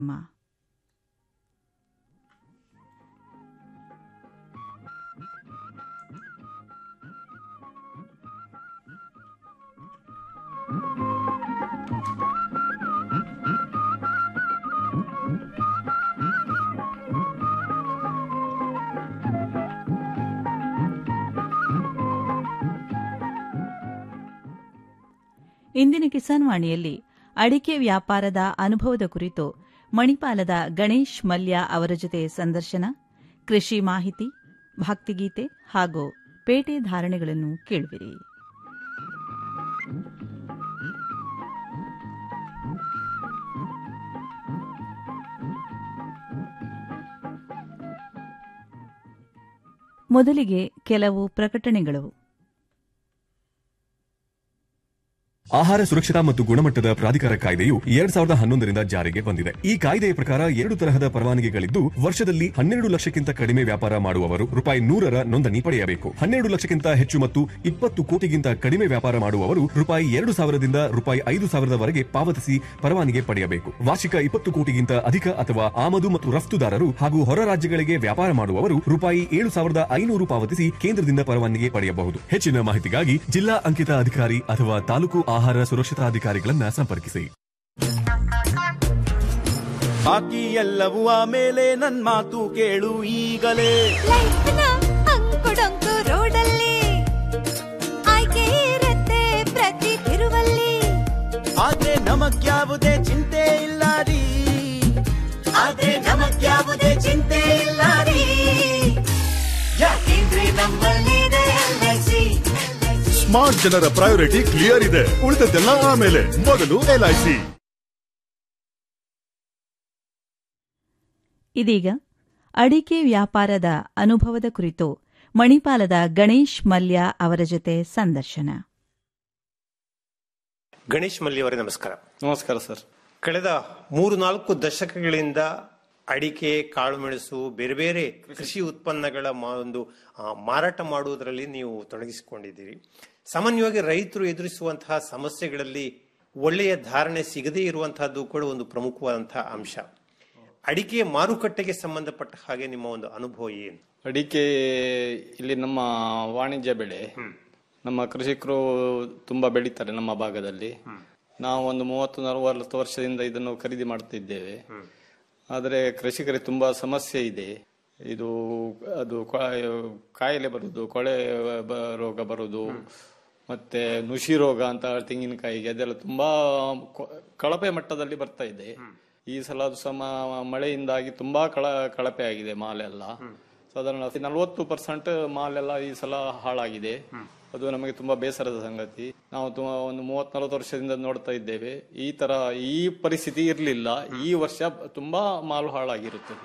ಅಮ್ಮ ಇಂದಿನ ಕಿಸಾನ್ ವಾಣಿಯಲ್ಲಿ ಅಡಿಕೆ ವ್ಯಾಪಾರದ ಅನುಭವದ ಕುರಿತು ಮಣಿಪಾಲದ ಗಣೇಶ್ ಮಲ್ಯ ಅವರ ಜೊತೆ ಸಂದರ್ಶನ ಕೃಷಿ ಮಾಹಿತಿ ಭಕ್ತಿಗೀತೆ ಹಾಗೂ ಪೇಟೆ ಧಾರಣೆಗಳನ್ನು ಕೇಳುವಿರಿ ಮೊದಲಿಗೆ ಕೆಲವು ಪ್ರಕಟಣೆಗಳು ಆಹಾರ ಸುರಕ್ಷತಾ ಮತ್ತು ಗುಣಮಟ್ಟದ ಪ್ರಾಧಿಕಾರ ಕಾಯ್ದೆಯು ಎರಡ್ ಸಾವಿರದ ಹನ್ನೊಂದರಿಂದ ಜಾರಿಗೆ ಬಂದಿದೆ ಈ ಕಾಯ್ದೆಯ ಪ್ರಕಾರ ಎರಡು ತರಹದ ಪರವಾನಗಿಗಳಿದ್ದು ವರ್ಷದಲ್ಲಿ ಹನ್ನೆರಡು ಲಕ್ಷಕ್ಕಿಂತ ಕಡಿಮೆ ವ್ಯಾಪಾರ ಮಾಡುವವರು ರೂಪಾಯಿ ನೂರರ ನೋಂದಣಿ ಪಡೆಯಬೇಕು ಹನ್ನೆರಡು ಲಕ್ಷಕ್ಕಿಂತ ಹೆಚ್ಚು ಮತ್ತು ಇಪ್ಪತ್ತು ಕೋಟಿಗಿಂತ ಕಡಿಮೆ ವ್ಯಾಪಾರ ಮಾಡುವವರು ರೂಪಾಯಿ ಎರಡು ಸಾವಿರದಿಂದ ರೂಪಾಯಿ ಐದು ಸಾವಿರದವರೆಗೆ ಪಾವತಿಸಿ ಪರವಾನಗಿ ಪಡೆಯಬೇಕು ವಾರ್ಷಿಕ ಇಪ್ಪತ್ತು ಕೋಟಿಗಿಂತ ಅಧಿಕ ಅಥವಾ ಆಮದು ಮತ್ತು ರಫ್ತುದಾರರು ಹಾಗೂ ಹೊರ ರಾಜ್ಯಗಳಿಗೆ ವ್ಯಾಪಾರ ಮಾಡುವವರು ರೂಪಾಯಿ ಏಳು ಸಾವಿರದ ಐನೂರು ಪಾವತಿಸಿ ಕೇಂದ್ರದಿಂದ ಪರವಾನಗಿ ಪಡೆಯಬಹುದು ಹೆಚ್ಚಿನ ಮಾಹಿತಿಗಾಗಿ ಜಿಲ್ಲಾ ಅಂಕಿತ ಅಧಿಕಾರಿ ಅಥವಾ ತಾಲೂಕು ಆಹಾರ ಸುರಕ್ಷತಾ ಅಧಿಕಾರಿಗಳನ್ನ ಸಂಪರ್ಕಿಸಿ ಬಾಕಿ ಎಲ್ಲವೂ ಆಮೇಲೆ ನನ್ ಮಾತು ಕೇಳು ಈಗಲೇ ಲೈಫ್ನ ಅಂಕುಡೊಂಕು ರೋಡಲ್ಲಿ ಆಯ್ಕೆ ಇರತ್ತೆ ಪ್ರತಿ ತಿರುವಲ್ಲಿ ಆದ್ರೆ ನಮಗ್ಯಾವುದೇ ಚಿಂತೆ ಇಲ್ಲ ರೀ ಆದ್ರೆ ನಮಗ್ಯಾವುದೇ ಚಿಂತೆ ಇಲ್ಲ ರೀ ಯಾಕೆಂದ್ರೆ ನಮ್ಮಲ್ಲಿದೆ ಎಲ್ಐಸಿ ಸ್ಮಾರ್ಟ್ ಜನರ ಪ್ರಯಾರಿಟಿ ಕ್ಲಿಯರ್ ಇದೆ ಉಳಿದದ್ದೆಲ್ಲ ಆಮೇಲೆ ಮೊದಲು ಎಲ್ಐಸಿ ಇದೀಗ ಅಡಿಕೆ ವ್ಯಾಪಾರದ ಅನುಭವದ ಕುರಿತು ಮಣಿಪಾಲದ ಗಣೇಶ್ ಮಲ್ಯ ಅವರ ಜೊತೆ ಸಂದರ್ಶನ ಗಣೇಶ್ ಮಲ್ಲಿ ಅವರೇ ನಮಸ್ಕಾರ ನಮಸ್ಕಾರ ಸರ್ ಕಳೆದ ಮೂರು ನಾಲ್ಕು ದಶಕಗಳಿಂದ ಅಡಿಕೆ ಕಾಳುಮೆಣಸು ಬೇರೆ ಬೇರೆ ಕೃಷಿ ಉತ್ಪನ್ನಗಳ ಮಾ- ಒಂದು ಆ, ಮಾರಾಟ ಮಾಡುವುದರಲ್ಲಿ ನೀವು ತೊಡಗಿಸಿಕೊಂಡಿದ್ದೀರಿ ಸಾಮಾನ್ಯವಾಗಿ ರೈತರು ಎದುರಿಸುವಂತಹ ಸಮಸ್ಯೆಗಳಲ್ಲಿ ಒಳ್ಳೆಯ ಧಾರಣೆ ಸಿಗದೇ ಇರುವಂತಹದ್ದು ಕೂಡ ಒಂದು ಪ್ರಮುಖವಾದಂತಹ ಅಂಶ ಅಡಿಕೆಯ ಮಾರುಕಟ್ಟೆಗೆ ಸಂಬಂಧಪಟ್ಟ ಹಾಗೆ ನಿಮ್ಮ ಒಂದು ಅನುಭವ ಏನು ಅಡಿಕೆ ಇಲ್ಲಿ ನಮ್ಮ ವಾಣಿಜ್ಯ ಬೆಳೆ ನಮ್ಮ ಕೃಷಿಕರು ತುಂಬಾ ಬೆಳೀತಾರೆ ನಮ್ಮ ಭಾಗದಲ್ಲಿ ನಾವು ಒಂದು ಮೂವತ್ತು ನಲವತ್ತು ವರ್ಷದಿಂದ ಇದನ್ನು ಖರೀದಿ ಮಾಡ್ತಿದ್ದೇವೆ ಆದರೆ ಕೃಷಿಕರಿಗೆ ತುಂಬಾ ಸಮಸ್ಯೆ ಇದೆ ಇದು ಅದು ಕೊ- ಕಾಯಿಲೆ ಬರುದು ಕೊಳೆ ಬ- ರೋಗ ಬರುದು ಮತ್ತೆ ನುಷಿ ರೋಗ ಅಂತ ತೆಂಗಿನಕಾಯಿಗೆ ಅದೆಲ್ಲ ತುಂಬಾ ಕೊ- ಕಳಪೆ ಮಟ್ಟದಲ್ಲಿ ಬರ್ತಾ ಇದೆ ಈ ಸಲ ಅದು ಸಮ ಮಳೆಯಿಂದಾಗಿ ತುಂಬಾ ಕಳ ಕಳಪೆ ಆಗಿದೆ ಮಾಲೆಲ್ಲ ಸಾಧಾರಣ ನಲವತ್ತು ಪರ್ಸೆಂಟ್ ಮಾಲೆಲ್ಲ ಈ ಸಲ ಹಾಳಾಗಿದೆ ಅದು ನಮಗೆ ತುಂಬಾ ಬೇಸರದ ಸಂಗತಿ ನಾವು ತುಂಬ ಒಂದು ಮೂವತ್ ನಲವತ್ತು ವರ್ಷದಿಂದ ನೋಡ್ತಾ ಇದ್ದೇವೆ ಈ ತರ ಈ ಪರಿಸ್ಥಿತಿ ಇರಲಿಲ್ಲ ಈ ವರ್ಷ ತುಂಬಾ ಮಾಲು ಹಾಳಾಗಿರುತ್ತದೆ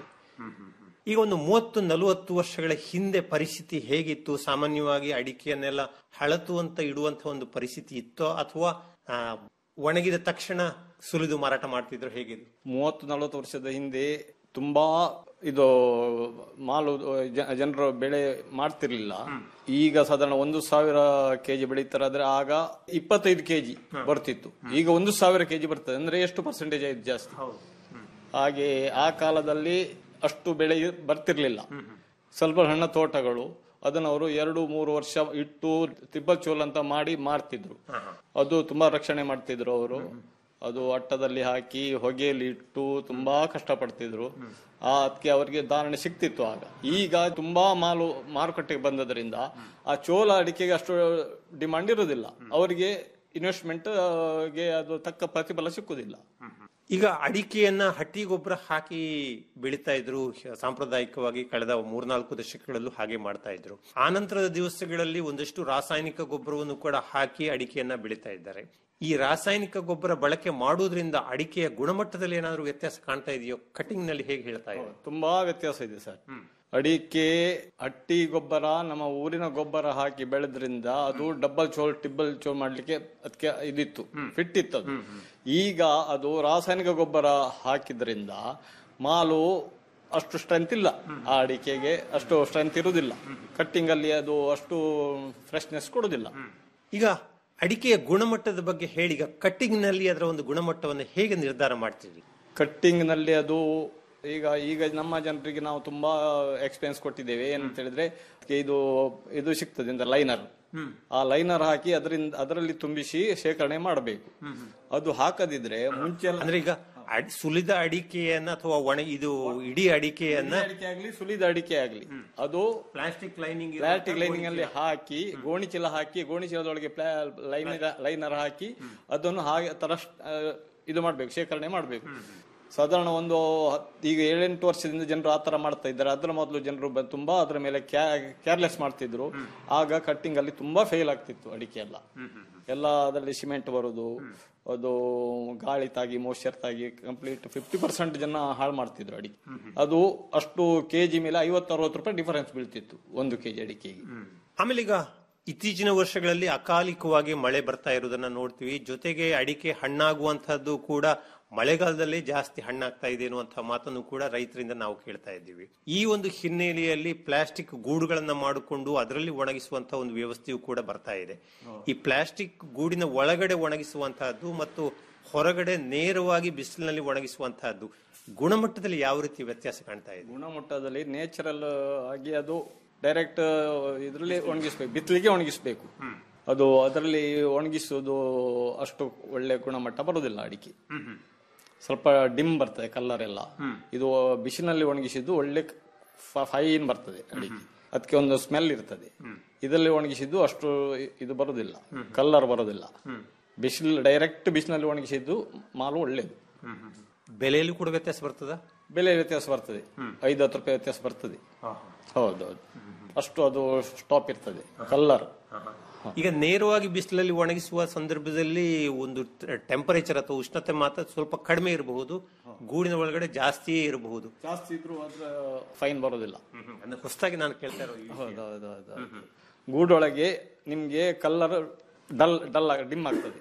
ಈಗ ಒಂದು ಮೂವತ್ತು ನಲವತ್ತು ವರ್ಷಗಳ ಹಿಂದೆ ಪರಿಸ್ಥಿತಿ ಹೇಗಿತ್ತು ಸಾಮಾನ್ಯವಾಗಿ ಅಡಿಕೆಯನ್ನೆಲ್ಲ ಹಳತು ಅಂತ ಇಡುವಂತ ಒಂದು ಪರಿಸ್ಥಿತಿ ಇತ್ತೋ ಅಥವಾ ಆ, ಒಣಗಿದ ತಕ್ಷಣ ಸುಲಿದು ಮಾರಾಟ ಮಾಡ್ತಿದ್ರು ಹೇಗಿದ್ರು ಮೂವತ್ತು ನಲವತ್ತು ವರ್ಷದ ಹಿಂದೆ ತುಂಬಾ ಇದು ಮಾಲು ಜ- ಜನರು ಬೆಳೆ ಮಾಡ್ತಿರ್ಲಿಲ್ಲ ಈಗ ಸಾಧಾರಣ ಒಂದು ಸಾವಿರ ಕೆಜಿ ಬೆಳೀತಾರಾದ್ರೆ ಆಗ ಇಪ್ಪತ್ತೈದು ಕೆಜಿ ಬರ್ತಿತ್ತು ಈಗ ಒಂದು ಸಾವಿರ ಕೆಜಿ ಬರ್ತದೆ ಅಂದ್ರೆ ಎಷ್ಟು ಪರ್ಸೆಂಟೇಜ್ ಆಯ್ತು ಜಾಸ್ತಿ ಹಾಗೆ ಆ ಕಾಲದಲ್ಲಿ ಅಷ್ಟು ಬೆಳೆ ಬರ್ತಿರ್ಲಿಲ್ಲ ಸ್ವಲ್ಪ ಸಣ್ಣ ತೋಟಗಳು ಅದನ್ನ ಅವರು ಎರಡು ಮೂರು ವರ್ಷ ಇಟ್ಟು ತಿಬ್ಬಲ್ ಚೋಲ್ ಅಂತ ಮಾಡಿ ಮಾರ್ತಿದ್ರು ಅದು ತುಂಬಾ ರಕ್ಷಣೆ ಮಾಡ್ತಿದ್ರು ಅವರು ಅದು ಅಟ್ಟದಲ್ಲಿ ಹಾಕಿ ಹೊಗೆಯಲ್ಲಿ ಇಟ್ಟು ತುಂಬಾ ಕಷ್ಟ ಪಡ್ತಿದ್ರು ಆ ಅದಕ್ಕೆ ಅವರಿಗೆ ಧಾರಣೆ ಸಿಕ್ತಿತ್ತು ಆಗ ಈಗ ತುಂಬಾ ಮಾಲು ಮಾರುಕಟ್ಟೆಗೆ ಬಂದದ್ರಿಂದ ಆ ಚೋಲ ಅಡಿಕೆಗೆ ಅಷ್ಟು ಡಿಮಾಂಡ್ ಇರುವುದಿಲ್ಲ ಅವರಿಗೆ ಇನ್ವೆಸ್ಟ್ಮೆಂಟ್ ಗೆ ಅದು ತಕ್ಕ ಪ್ರತಿಫಲ ಸಿಕ್ಕುದಿಲ್ಲ ಈಗ ಅಡಿಕೆಯನ್ನ ಹಟ್ಟಿ ಗೊಬ್ಬರ ಹಾಕಿ ಬೆಳೀತಾ ಇದ್ರು ಸಾಂಪ್ರದಾಯಿಕವಾಗಿ ಕಳೆದ ಮೂರ್ನಾಲ್ಕು ದಶಕಗಳಲ್ಲೂ ಹಾಗೆ ಮಾಡ್ತಾ ಇದ್ರು ಆನಂತರದ ದಿವಸಗಳಲ್ಲಿ ಒಂದಷ್ಟು ರಾಸಾಯನಿಕ ಗೊಬ್ಬರವನ್ನು ಕೂಡ ಹಾಕಿ ಅಡಿಕೆಯನ್ನ ಬೆಳೀತಾ ಇದ್ದಾರೆ ಈ ರಾಸಾಯನಿಕ ಗೊಬ್ಬರ ಬಳಕೆ ಮಾಡುವುದರಿಂದ ಅಡಿಕೆಯ ಗುಣಮಟ್ಟದಲ್ಲಿ ಏನಾದರೂ ವ್ಯತ್ಯಾಸ ಕಾಣ್ತಾ ಇದೆಯೋ ಕಟಿಂಗ್ ನಲ್ಲಿ ಹೇಗೆ ಹೇಳ್ತಾ ಇದೆ ತುಂಬಾ ವ್ಯತ್ಯಾಸ ಇದೆ ಸರ್ ಅಡಿಕೆ ಹಟ್ಟಿ ಗೊಬ್ಬರ ನಮ್ಮ ಊರಿನ ಗೊಬ್ಬರ ಹಾಕಿ ಬೆಳೆದ್ರಿಂದ ಅದು ಡಬಲ್ ಚೋಲ್ ಟಿಬ್ಬಲ್ ಚೋಲ್ ಮಾಡ್ಲಿಕ್ಕೆ ಅದಕ್ಕೆ ಇದಿತ್ತು ಫಿಟ್ ಇತ್ತು ಅದು ಈಗ ಅದು ರಾಸಾಯನಿಕ ಗೊಬ್ಬರ ಹಾಕಿದ್ರಿಂದ ಮಾಲು ಅಷ್ಟು ಸ್ಟ್ರೆಂತ್ ಇಲ್ಲ ಆ ಅಡಿಕೆಗೆ ಅಷ್ಟು ಸ್ಟ್ರೆಂತ್ ಇರುವುದಿಲ್ಲ ಕಟ್ಟಿಂಗ್ ಅಲ್ಲಿ ಅದು ಅಷ್ಟು ಫ್ರೆಶ್ನೆಸ್ ಕೊಡುದಿಲ್ಲ ಈಗ ಅಡಿಕೆಯ ಗುಣಮಟ್ಟದ ಬಗ್ಗೆ ಹೇಳಿ ಈಗ ಕಟ್ಟಿಂಗ್ ನಲ್ಲಿ ಅದರ ಒಂದು ಗುಣಮಟ್ಟವನ್ನು ಹೇಗೆ ನಿರ್ಧಾರ ಮಾಡ್ತೀವಿ ಕಟ್ಟಿಂಗ್ ನಲ್ಲಿ ಅದು ಈಗ ಈಗ ನಮ್ಮ ಜನರಿಗೆ ನಾವು ತುಂಬಾ ಎಕ್ಸ್ಪೀರಿಯನ್ಸ್ ಕೊಟ್ಟಿದ್ದೇವೆ ಏನಂತ ಹೇಳಿದ್ರೆ ಇದು ಇದು ಸಿಗ್ತದೆ ಅಂತ ಲೈನರ್ ಆ ಲೈನರ್ ಹಾಕಿ ಅದರಿಂದ ಅದರಲ್ಲಿ ತುಂಬಿಸಿ ಶೇಖರಣೆ ಮಾಡಬೇಕು ಅದು ಹಾಕದಿದ್ರೆ ಮುಂಚೆ ಎಲ್ಲ- ಅಂದ್ರೆ ಈಗ ಅಡ್- ಸುಲಿದ ಅಡಿಕೆಯನ್ನ ಅಥವಾ ಒಣ ಇದು ಇಡೀ ಅಡಿಕೆಯನ್ನ ಅಡಿಕೆ ಆಗ್ಲಿ ಸುಲಿದ ಅಡಿಕೆ ಆಗ್ಲಿ ಅದು ಪ್ಲಾಸ್ಟಿಕ್ ಲೈನಿಂಗ್ ಪ್ಲಾಸ್ಟಿಕ್ ಲೈನಿಂಗ್ ಅಲ್ಲಿ ಹಾಕಿ ಗೋಣಿ ಚೀಲ ಹಾಕಿ ಗೋಣಿ ಚೀಲದೊಳಗೆ ಲೈನರ್ ಲೈನರ್ ಹಾಕಿ ಅದನ್ನು ಹಾಗೆ ತರ ಇದು ಮಾಡ್ಬೇಕು ಶೇಖರಣೆ ಮಾಡ್ಬೇಕು ಸಾಧಾರಣ ಒಂದು ಹತ್- ಈಗ ಏಳೆಂಟು ವರ್ಷದಿಂದ ಜನರು ಆ ತರ ಮಾಡ್ತಾ ಇದ್ದಾರೆ ಅದರ ಮೊದಲು ಜನರು ಬ- ತುಂಬಾ ಅದರ ಮೇಲೆ ಕೇರ್ಲೆಸ್ ಮಾಡ್ತಿದ್ರು ಆಗ ಕಟ್ಟಿಂಗ್ ಅಲ್ಲಿ ತುಂಬಾ ಫೇಲ್ ಆಗ್ತಿತ್ತು ಅಡಿಕೆ ಎಲ್ಲ ಎಲ್ಲ ಅದರಲ್ಲಿ ಸಿಮೆಂಟ್ ಬರುದು ಅದು ಗಾಳಿ ತಾಗಿ ಮೋಯ್ಚರ್ ತಾಗಿ ಕಂಪ್ಲೀಟ್ ಫಿಫ್ಟಿ ಪರ್ಸೆಂಟ್ ಜನ ಹಾಳು ಮಾಡ್ತಿದ್ರು ಅಡಿಕೆ ಅದು ಅಷ್ಟು ಕೆಜಿ ಮೇಲೆ ಐವತ್ತು ಅರವತ್ತು ರೂಪಾಯಿ ಡಿಫರೆನ್ಸ್ ಬೀಳ್ತಿತ್ತು ಒಂದು ಕೆಜಿ ಅಡಿಕೆಗೆ ಆಮೇಲೆ ಈಗ ಇತ್ತೀಚಿನ ವರ್ಷಗಳಲ್ಲಿ ಅಕಾಲಿಕವಾಗಿ ಮಳೆ ಬರ್ತಾ ಇರೋದನ್ನ ನೋಡ್ತೀವಿ ಜೊತೆಗೆ ಅಡಿಕೆ ಹಣ್ಣಾಗುವಂತಹದ್ದು ಕೂಡ ಮಳೆಗಾಲದಲ್ಲಿ ಜಾಸ್ತಿ ಹಣ್ಣಾಗ್ತಾ ಇದೆ ಅನ್ನುವಂತಹ ಮಾತನ್ನು ಕೂಡ ರೈತರಿಂದ ನಾವು ಕೇಳ್ತಾ ಇದ್ದೀವಿ ಈ ಒಂದು ಹಿನ್ನೆಲೆಯಲ್ಲಿ ಪ್ಲಾಸ್ಟಿಕ್ ಗೂಡುಗಳನ್ನ ಮಾಡಿಕೊಂಡು ಅದರಲ್ಲಿ ಒಣಗಿಸುವಂತಹ ಒಂದು ವ್ಯವಸ್ಥೆಯು ಕೂಡ ಬರ್ತಾ ಇದೆ ಈ ಪ್ಲಾಸ್ಟಿಕ್ ಗೂಡಿನ ಒಳಗಡೆ ಒಣಗಿಸುವಂತಹದ್ದು ಮತ್ತು ಹೊರಗಡೆ ನೇರವಾಗಿ ಬಿಸಿಲಿನಲ್ಲಿ ಒಣಗಿಸುವಂತಹದ್ದು ಗುಣಮಟ್ಟದಲ್ಲಿ ಯಾವ ರೀತಿ ವ್ಯತ್ಯಾಸ ಕಾಣ್ತಾ ಇದೆ ಗುಣಮಟ್ಟದಲ್ಲಿ ನೇಚರಲ್ ಆಗಿ ಅದು ಡೈರೆಕ್ಟ್ ಇದರಲ್ಲಿ ಒಣಗಿಸ್ಬೇಕು ಬಿತ್ತಲಿಗೆ ಒಣಗಿಸ್ಬೇಕು ಅದು ಅದರಲ್ಲಿ ಒಣಗಿಸುವುದು ಅಷ್ಟು ಒಳ್ಳೆ ಗುಣಮಟ್ಟ ಬರುವುದಿಲ್ಲ ಅಡಿಕೆ ಸ್ವಲ್ಪ ಡಿಮ್ ಬರ್ತದೆ ಕಲರ್ ಎಲ್ಲ ಇದು ಬಿಸಿಲಿನಲ್ಲಿ ಒಣಗಿಸಿದ್ದು ಒಳ್ಳೆ ಫೈನ್ ಬರ್ತದೆ ಅಡಿಕೆ ಅದಕ್ಕೆ ಒಂದು ಸ್ಮೆಲ್ ಇರ್ತದೆ ಇದರಲ್ಲಿ ಒಣಗಿಸಿದ್ದು ಅಷ್ಟು ಇದು ಬರುದಿಲ್ಲ ಕಲರ್ ಬರುದಿಲ್ಲ ಬಿಸಿಲು ಡೈರೆಕ್ಟ್ ಬಿಸಿಲಿನಲ್ಲಿ ಒಣಗಿಸಿದ್ದು ಮಾಲು ಒಳ್ಳೇದು ಬೆಲೆಯಲ್ಲಿ ಕೂಡ ವ್ಯತ್ಯಾಸ ಬರ್ತದ ಬೆಲೆ ವ್ಯತ್ಯಾಸ ಬರ್ತದೆ ಐದು ಹತ್ತು ರೂಪಾಯಿ ವ್ಯತ್ಯಾಸ ಬರ್ತದೆ ಹೌದೌದು ಅಷ್ಟು ಅದು ಸ್ಟಾಪ್ ಇರ್ತದೆ ಕಲ್ಲರ್ ಈಗ ನೇರವಾಗಿ ಬಿಸಿಲಲ್ಲಿ ಒಣಗಿಸುವ ಸಂದರ್ಭದಲ್ಲಿ ಒಂದು ಟೆಂಪರೇಚರ್ ಅಥವಾ ಉಷ್ಣತೆ ಮಾತ್ರ ಸ್ವಲ್ಪ ಕಡಿಮೆ ಇರಬಹುದು ಗೂಡಿನ ಒಳಗಡೆ ಜಾಸ್ತಿಯೇ ಇರಬಹುದು ಜಾಸ್ತಿ ಇದ್ರು ಅದ್ರ ಫೈನ್ ಬರೋದಿಲ್ಲ ಅಂದ್ರೆ ಹೊಸದಾಗಿ ನಾನು ಕೇಳ್ತಾ ಇರೋ ಈ ವಿಷಯ. ಹೌದೌದು ಗೂಡೊಳಗೆ ನಿಮ್ಗೆ ಕಲ್ಲರ್ ಡಲ್ ಡಲ್ ಡಿಮ್ ಆಗ್ತದೆ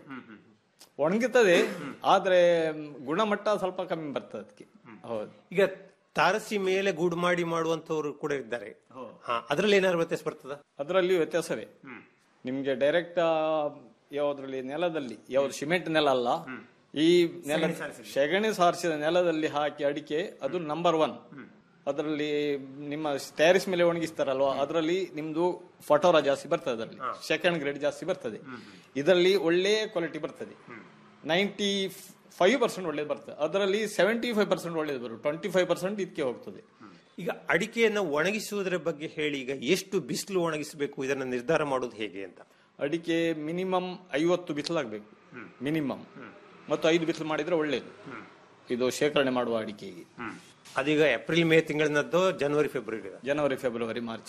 ಒಣಗುತ್ತದೆ ಆದ್ರೆ ಗುಣಮಟ್ಟ ಸ್ವಲ್ಪ ಕಮ್ಮಿ ಬರ್ತದೆ ಅದಕ್ಕೆ ಹೌದು ಈಗ ತಾರಸಿ ಮೇಲೆ ಗೂಡು ಮಾಡಿ ಮಾಡುವಂತವ್ರು ಕೂಡ ಇದ್ದಾರೆ ಹಾ ಅದ್ರಲ್ಲಿ ಏನಾದ್ರು ವ್ಯತ್ಯಾಸ ಬರ್ತದ ಅದರಲ್ಲಿ ವ್ಯತ್ಯಾಸವೇ ನಿಮ್ಗೆ ಡೈರೆಕ್ಟ್ ಯಾವ್ದ್ರಲ್ಲಿ ನೆಲದಲ್ಲಿ ಯಾವ್ದು ಸಿಮೆಂಟ್ ನೆಲ ಅಲ್ಲ ಈ ನೆಲ ಸೆಗಣಿ ಸಾರಿಸಿದ ನೆಲದಲ್ಲಿ ಹಾಕಿ ಅಡಿಕೆ ಅದು ನಂಬರ್ ಒನ್ ಅದರಲ್ಲಿ ನಿಮ್ಮ ಟ್ಯಾರಿಸ್ ಮೇಲೆ ಒಣಗಿಸ್ತಾರಲ್ವಾ ಅದರಲ್ಲಿ ನಿಮ್ದು ಫಟೋರ ಜಾಸ್ತಿ ಬರ್ತದೆ ಅದರಲ್ಲಿ ಸೆಕೆಂಡ್ ಗ್ರೇಡ್ ಜಾಸ್ತಿ ಬರ್ತದೆ ಇದರಲ್ಲಿ ಒಳ್ಳೆ ಕ್ವಾಲಿಟಿ ಬರ್ತದೆ ನೈಂಟಿ ಫೈವ್ ಪರ್ಸೆಂಟ್ ಒಳ್ಳೇದು ಬರ್ತದೆ ಅದರಲ್ಲಿ ಸೆವೆಂಟಿ ಫೈವ್ ಪರ್ಸೆಂಟ್ ಒಳ್ಳೇದು ಬರುತ್ತೆ ಟ್ವೆಂಟಿ ಫೈವ್ ಪರ್ಸೆಂಟ್ ಇದಕ್ಕೆ ಹೋಗ್ತದೆ ಈಗ ಅಡಿಕೆಯನ್ನ ಒಣಗಿಸುವುದರ ಬಗ್ಗೆ ಹೇಳಿ ಈಗ ಎಷ್ಟು ಬಿಸಿಲು ಒಣಗಿಸಬೇಕು ಇದನ್ನ ನಿರ್ಧಾರ ಮಾಡೋದು ಹೇಗೆ ಅಂತ ಅಡಿಕೆ ಮಿನಿಮಮ್ ಐವತ್ತು ಬಿಸಿಲಾಗಬೇಕು ಮಿನಿಮಮ್ ಮತ್ತು ಐದು ಬಿಸಿಲು ಮಾಡಿದ್ರೆ ಒಳ್ಳೇದು ಇದು ಶೇಖರಣೆ ಮಾಡುವ ಅಡಿಕೆಗೆ ಅದೀಗ ಏಪ್ರಿಲ್ ಮೇ ತಿಂಗಳಿನದ್ದು ಜನವರಿ ಫೆಬ್ರವರಿ ಜನವರಿ ಫೆಬ್ರವರಿ ಮಾರ್ಚ್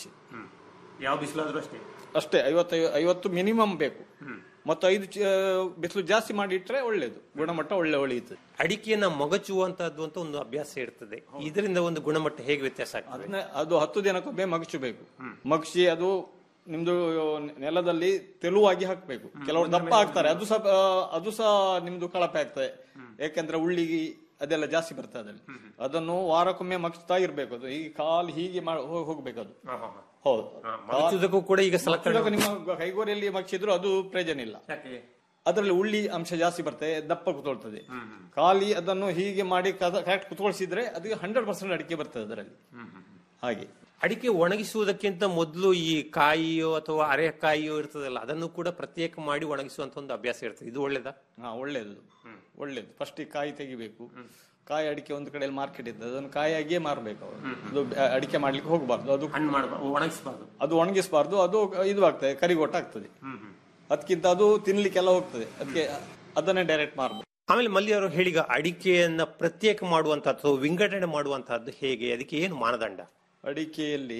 ಯಾವ ಬಿಸಿಲಾದ್ರೂ ಅಷ್ಟೇ ಅಷ್ಟೇ ಐವತ್ತು ಐವತ್ತು ಮಿನಿಮಮ್ ಬೇಕು ಮತ್ತು ಐದು ಚ- ಬಿಸಿಲು ಜಾಸ್ತಿ ಮಾಡಿಟ್ರೆ ಒಳ್ಳೇದು ಗುಣಮಟ್ಟ ಒಳ್ಳೆ ಉಳಿಯುತ್ತದೆ ಅಡಿಕೆಯನ್ನ ಮೊಗಚುವಂತಹದ್ದು ಅಂತ ಒಂದು ಅಭ್ಯಾಸ ಇರ್ತದೆ ಇದರಿಂದ ಒಂದು ಗುಣಮಟ್ಟ ಹೇಗೆ ವ್ಯತ್ಯಾಸ ಆಗ್ತದೆ ಅದನ್ನ ಅದು ಹತ್ತು ದಿನಕ್ಕೊಮ್ಮೆ ಮಗಚಬೇಕು ಮಗಚಿ ಅದು ನಿಮ್ದು ನೆಲದಲ್ಲಿ ತೆಳುವಾಗಿ ಹಾಕ್ಬೇಕು ಕೆಲವರು ದಪ್ಪ ಹಾಕ್ತಾರೆ ಅದು ಸಹ ಅದು ಸಹ ನಿಮ್ದು ಕಳಪೆ ಆಗ್ತದೆ ಯಾಕೆಂದ್ರೆ ಉಳ್ಳಿಗಿ ಅದೆಲ್ಲ ಜಾಸ್ತಿ ಬರ್ತದೆ ಅದ್ರಲ್ಲಿ ಅದನ್ನು ವಾರಕ್ಕೊಮ್ಮೆ ಮಗ್ಸ್ತಾ ಇರ್ಬೇಕು ಅದು ಈ ಕಾಲು ಹೀಗೆ ಮಾಡ್- ಹೋಗ್- ಹೋಗ್ಬೇಕು ಅದು ಹೌದು ಮಗಚುವುದಕ್ಕೂ ಕೂಡ ಈಗ ಸಲಕರಣೆ ಮಗ್ಚಿದಾಗ ನಿಮ್ಮ ಕೈಗೋರಿಯಲ್ಲಿ ಮಗ್ಚಿದ್ರು ಅದು ಪ್ರಯೋಜನ ಇಲ್ಲ ಅದರಲ್ಲಿ ಉಳ್ಳಿ ಅಂಶ ಜಾಸ್ತಿ ಬರ್ತದೆ ದಪ್ಪ ಕುತ್ಕೊಳ್ತದೆ ಖಾಲಿ ಅದನ್ನು ಹೀಗೆ ಮಾಡಿ ಕರೆಕ್ಟ್ ಕುತ್ಕೊಳ್ಸಿದ್ರೆ ಅದಕ್ಕೆ ಹಂಡ್ರೆಡ್ ಪರ್ಸೆಂಟ್ ಅಡಿಕೆ ಬರ್ತದೆ ಅದರಲ್ಲಿ ಹಾಗೆ ಅಡಿಕೆ ಒಣಗಿಸುವುದಕ್ಕಿಂತ ಮೊದಲು ಈ ಕಾಯಿಯೋ ಅಥವಾ ಅರೆಕಾಯಿಯೋ ಇರ್ತದಲ್ಲ ಅದನ್ನು ಕೂಡ ಪ್ರತ್ಯೇಕ ಮಾಡಿ ಒಣಗಿಸುವಂತ ಒಂದು ಅಭ್ಯಾಸ ಇರ್ತದೆ ಇದು ಒಳ್ಳೇದಾ ಹಾ ಒಳ್ಳೇದು ಒಳ್ಳೇದು ಫಸ್ಟ್ ಕಾಯಿ ತೆಗಿಬೇಕು ಕಾಯಿ ಅಡಿಕೆ ಒಂದು ಕಡೆಯಲ್ಲಿ ಮಾರ್ಕೆಟ್ ಇರ್ತದೆ ಅದನ್ನು ಕಾಯಿಯಾಗಿಯೇ ಮಾರಬೇಕು ಅವರು ಅದು ಬ- ಅಡಿಕೆ ಮಾಡ್ಲಿಕ್ಕೆ ಹೋಗಬಾರ್ದು ಅದು ಹಣ್ಣು ಮಾಡಬಾರ್ದು ಒಣಗಿಸಬಾರ್ದು ಅದು ಒಣಗಿಸಬಾರ್ದು ಅದು ಇದು ಆಗ್ತದೆ ಕರಿಗೊಟ್ಟ ಆಗ್ತದೆ ಅದಕ್ಕಿಂತ ಅದು ತಿನ್ಲಿಕ್ಕೆಲ್ಲ ಹೋಗ್ತದೆ ಅದಕ್ಕೆ ಅದನ್ನೇ ಡೈರೆಕ್ಟ್ ಮಾರ್ಬೋದು ಆಮೇಲೆ ಮಲ್ಲಿ ಅವರು ಹೇಳಿಗ ಅಡಿಕೆಯನ್ನ ಪ್ರತ್ಯೇಕ ಮಾಡುವಂತ ಅಥವಾ ವಿಂಗಡಣೆ ಮಾಡುವಂತಹದ್ದು ಹೇಗೆ ಅದಕ್ಕೆ ಏನು ಮಾನದಂಡ ಅಡಿಕೆಯಲ್ಲಿ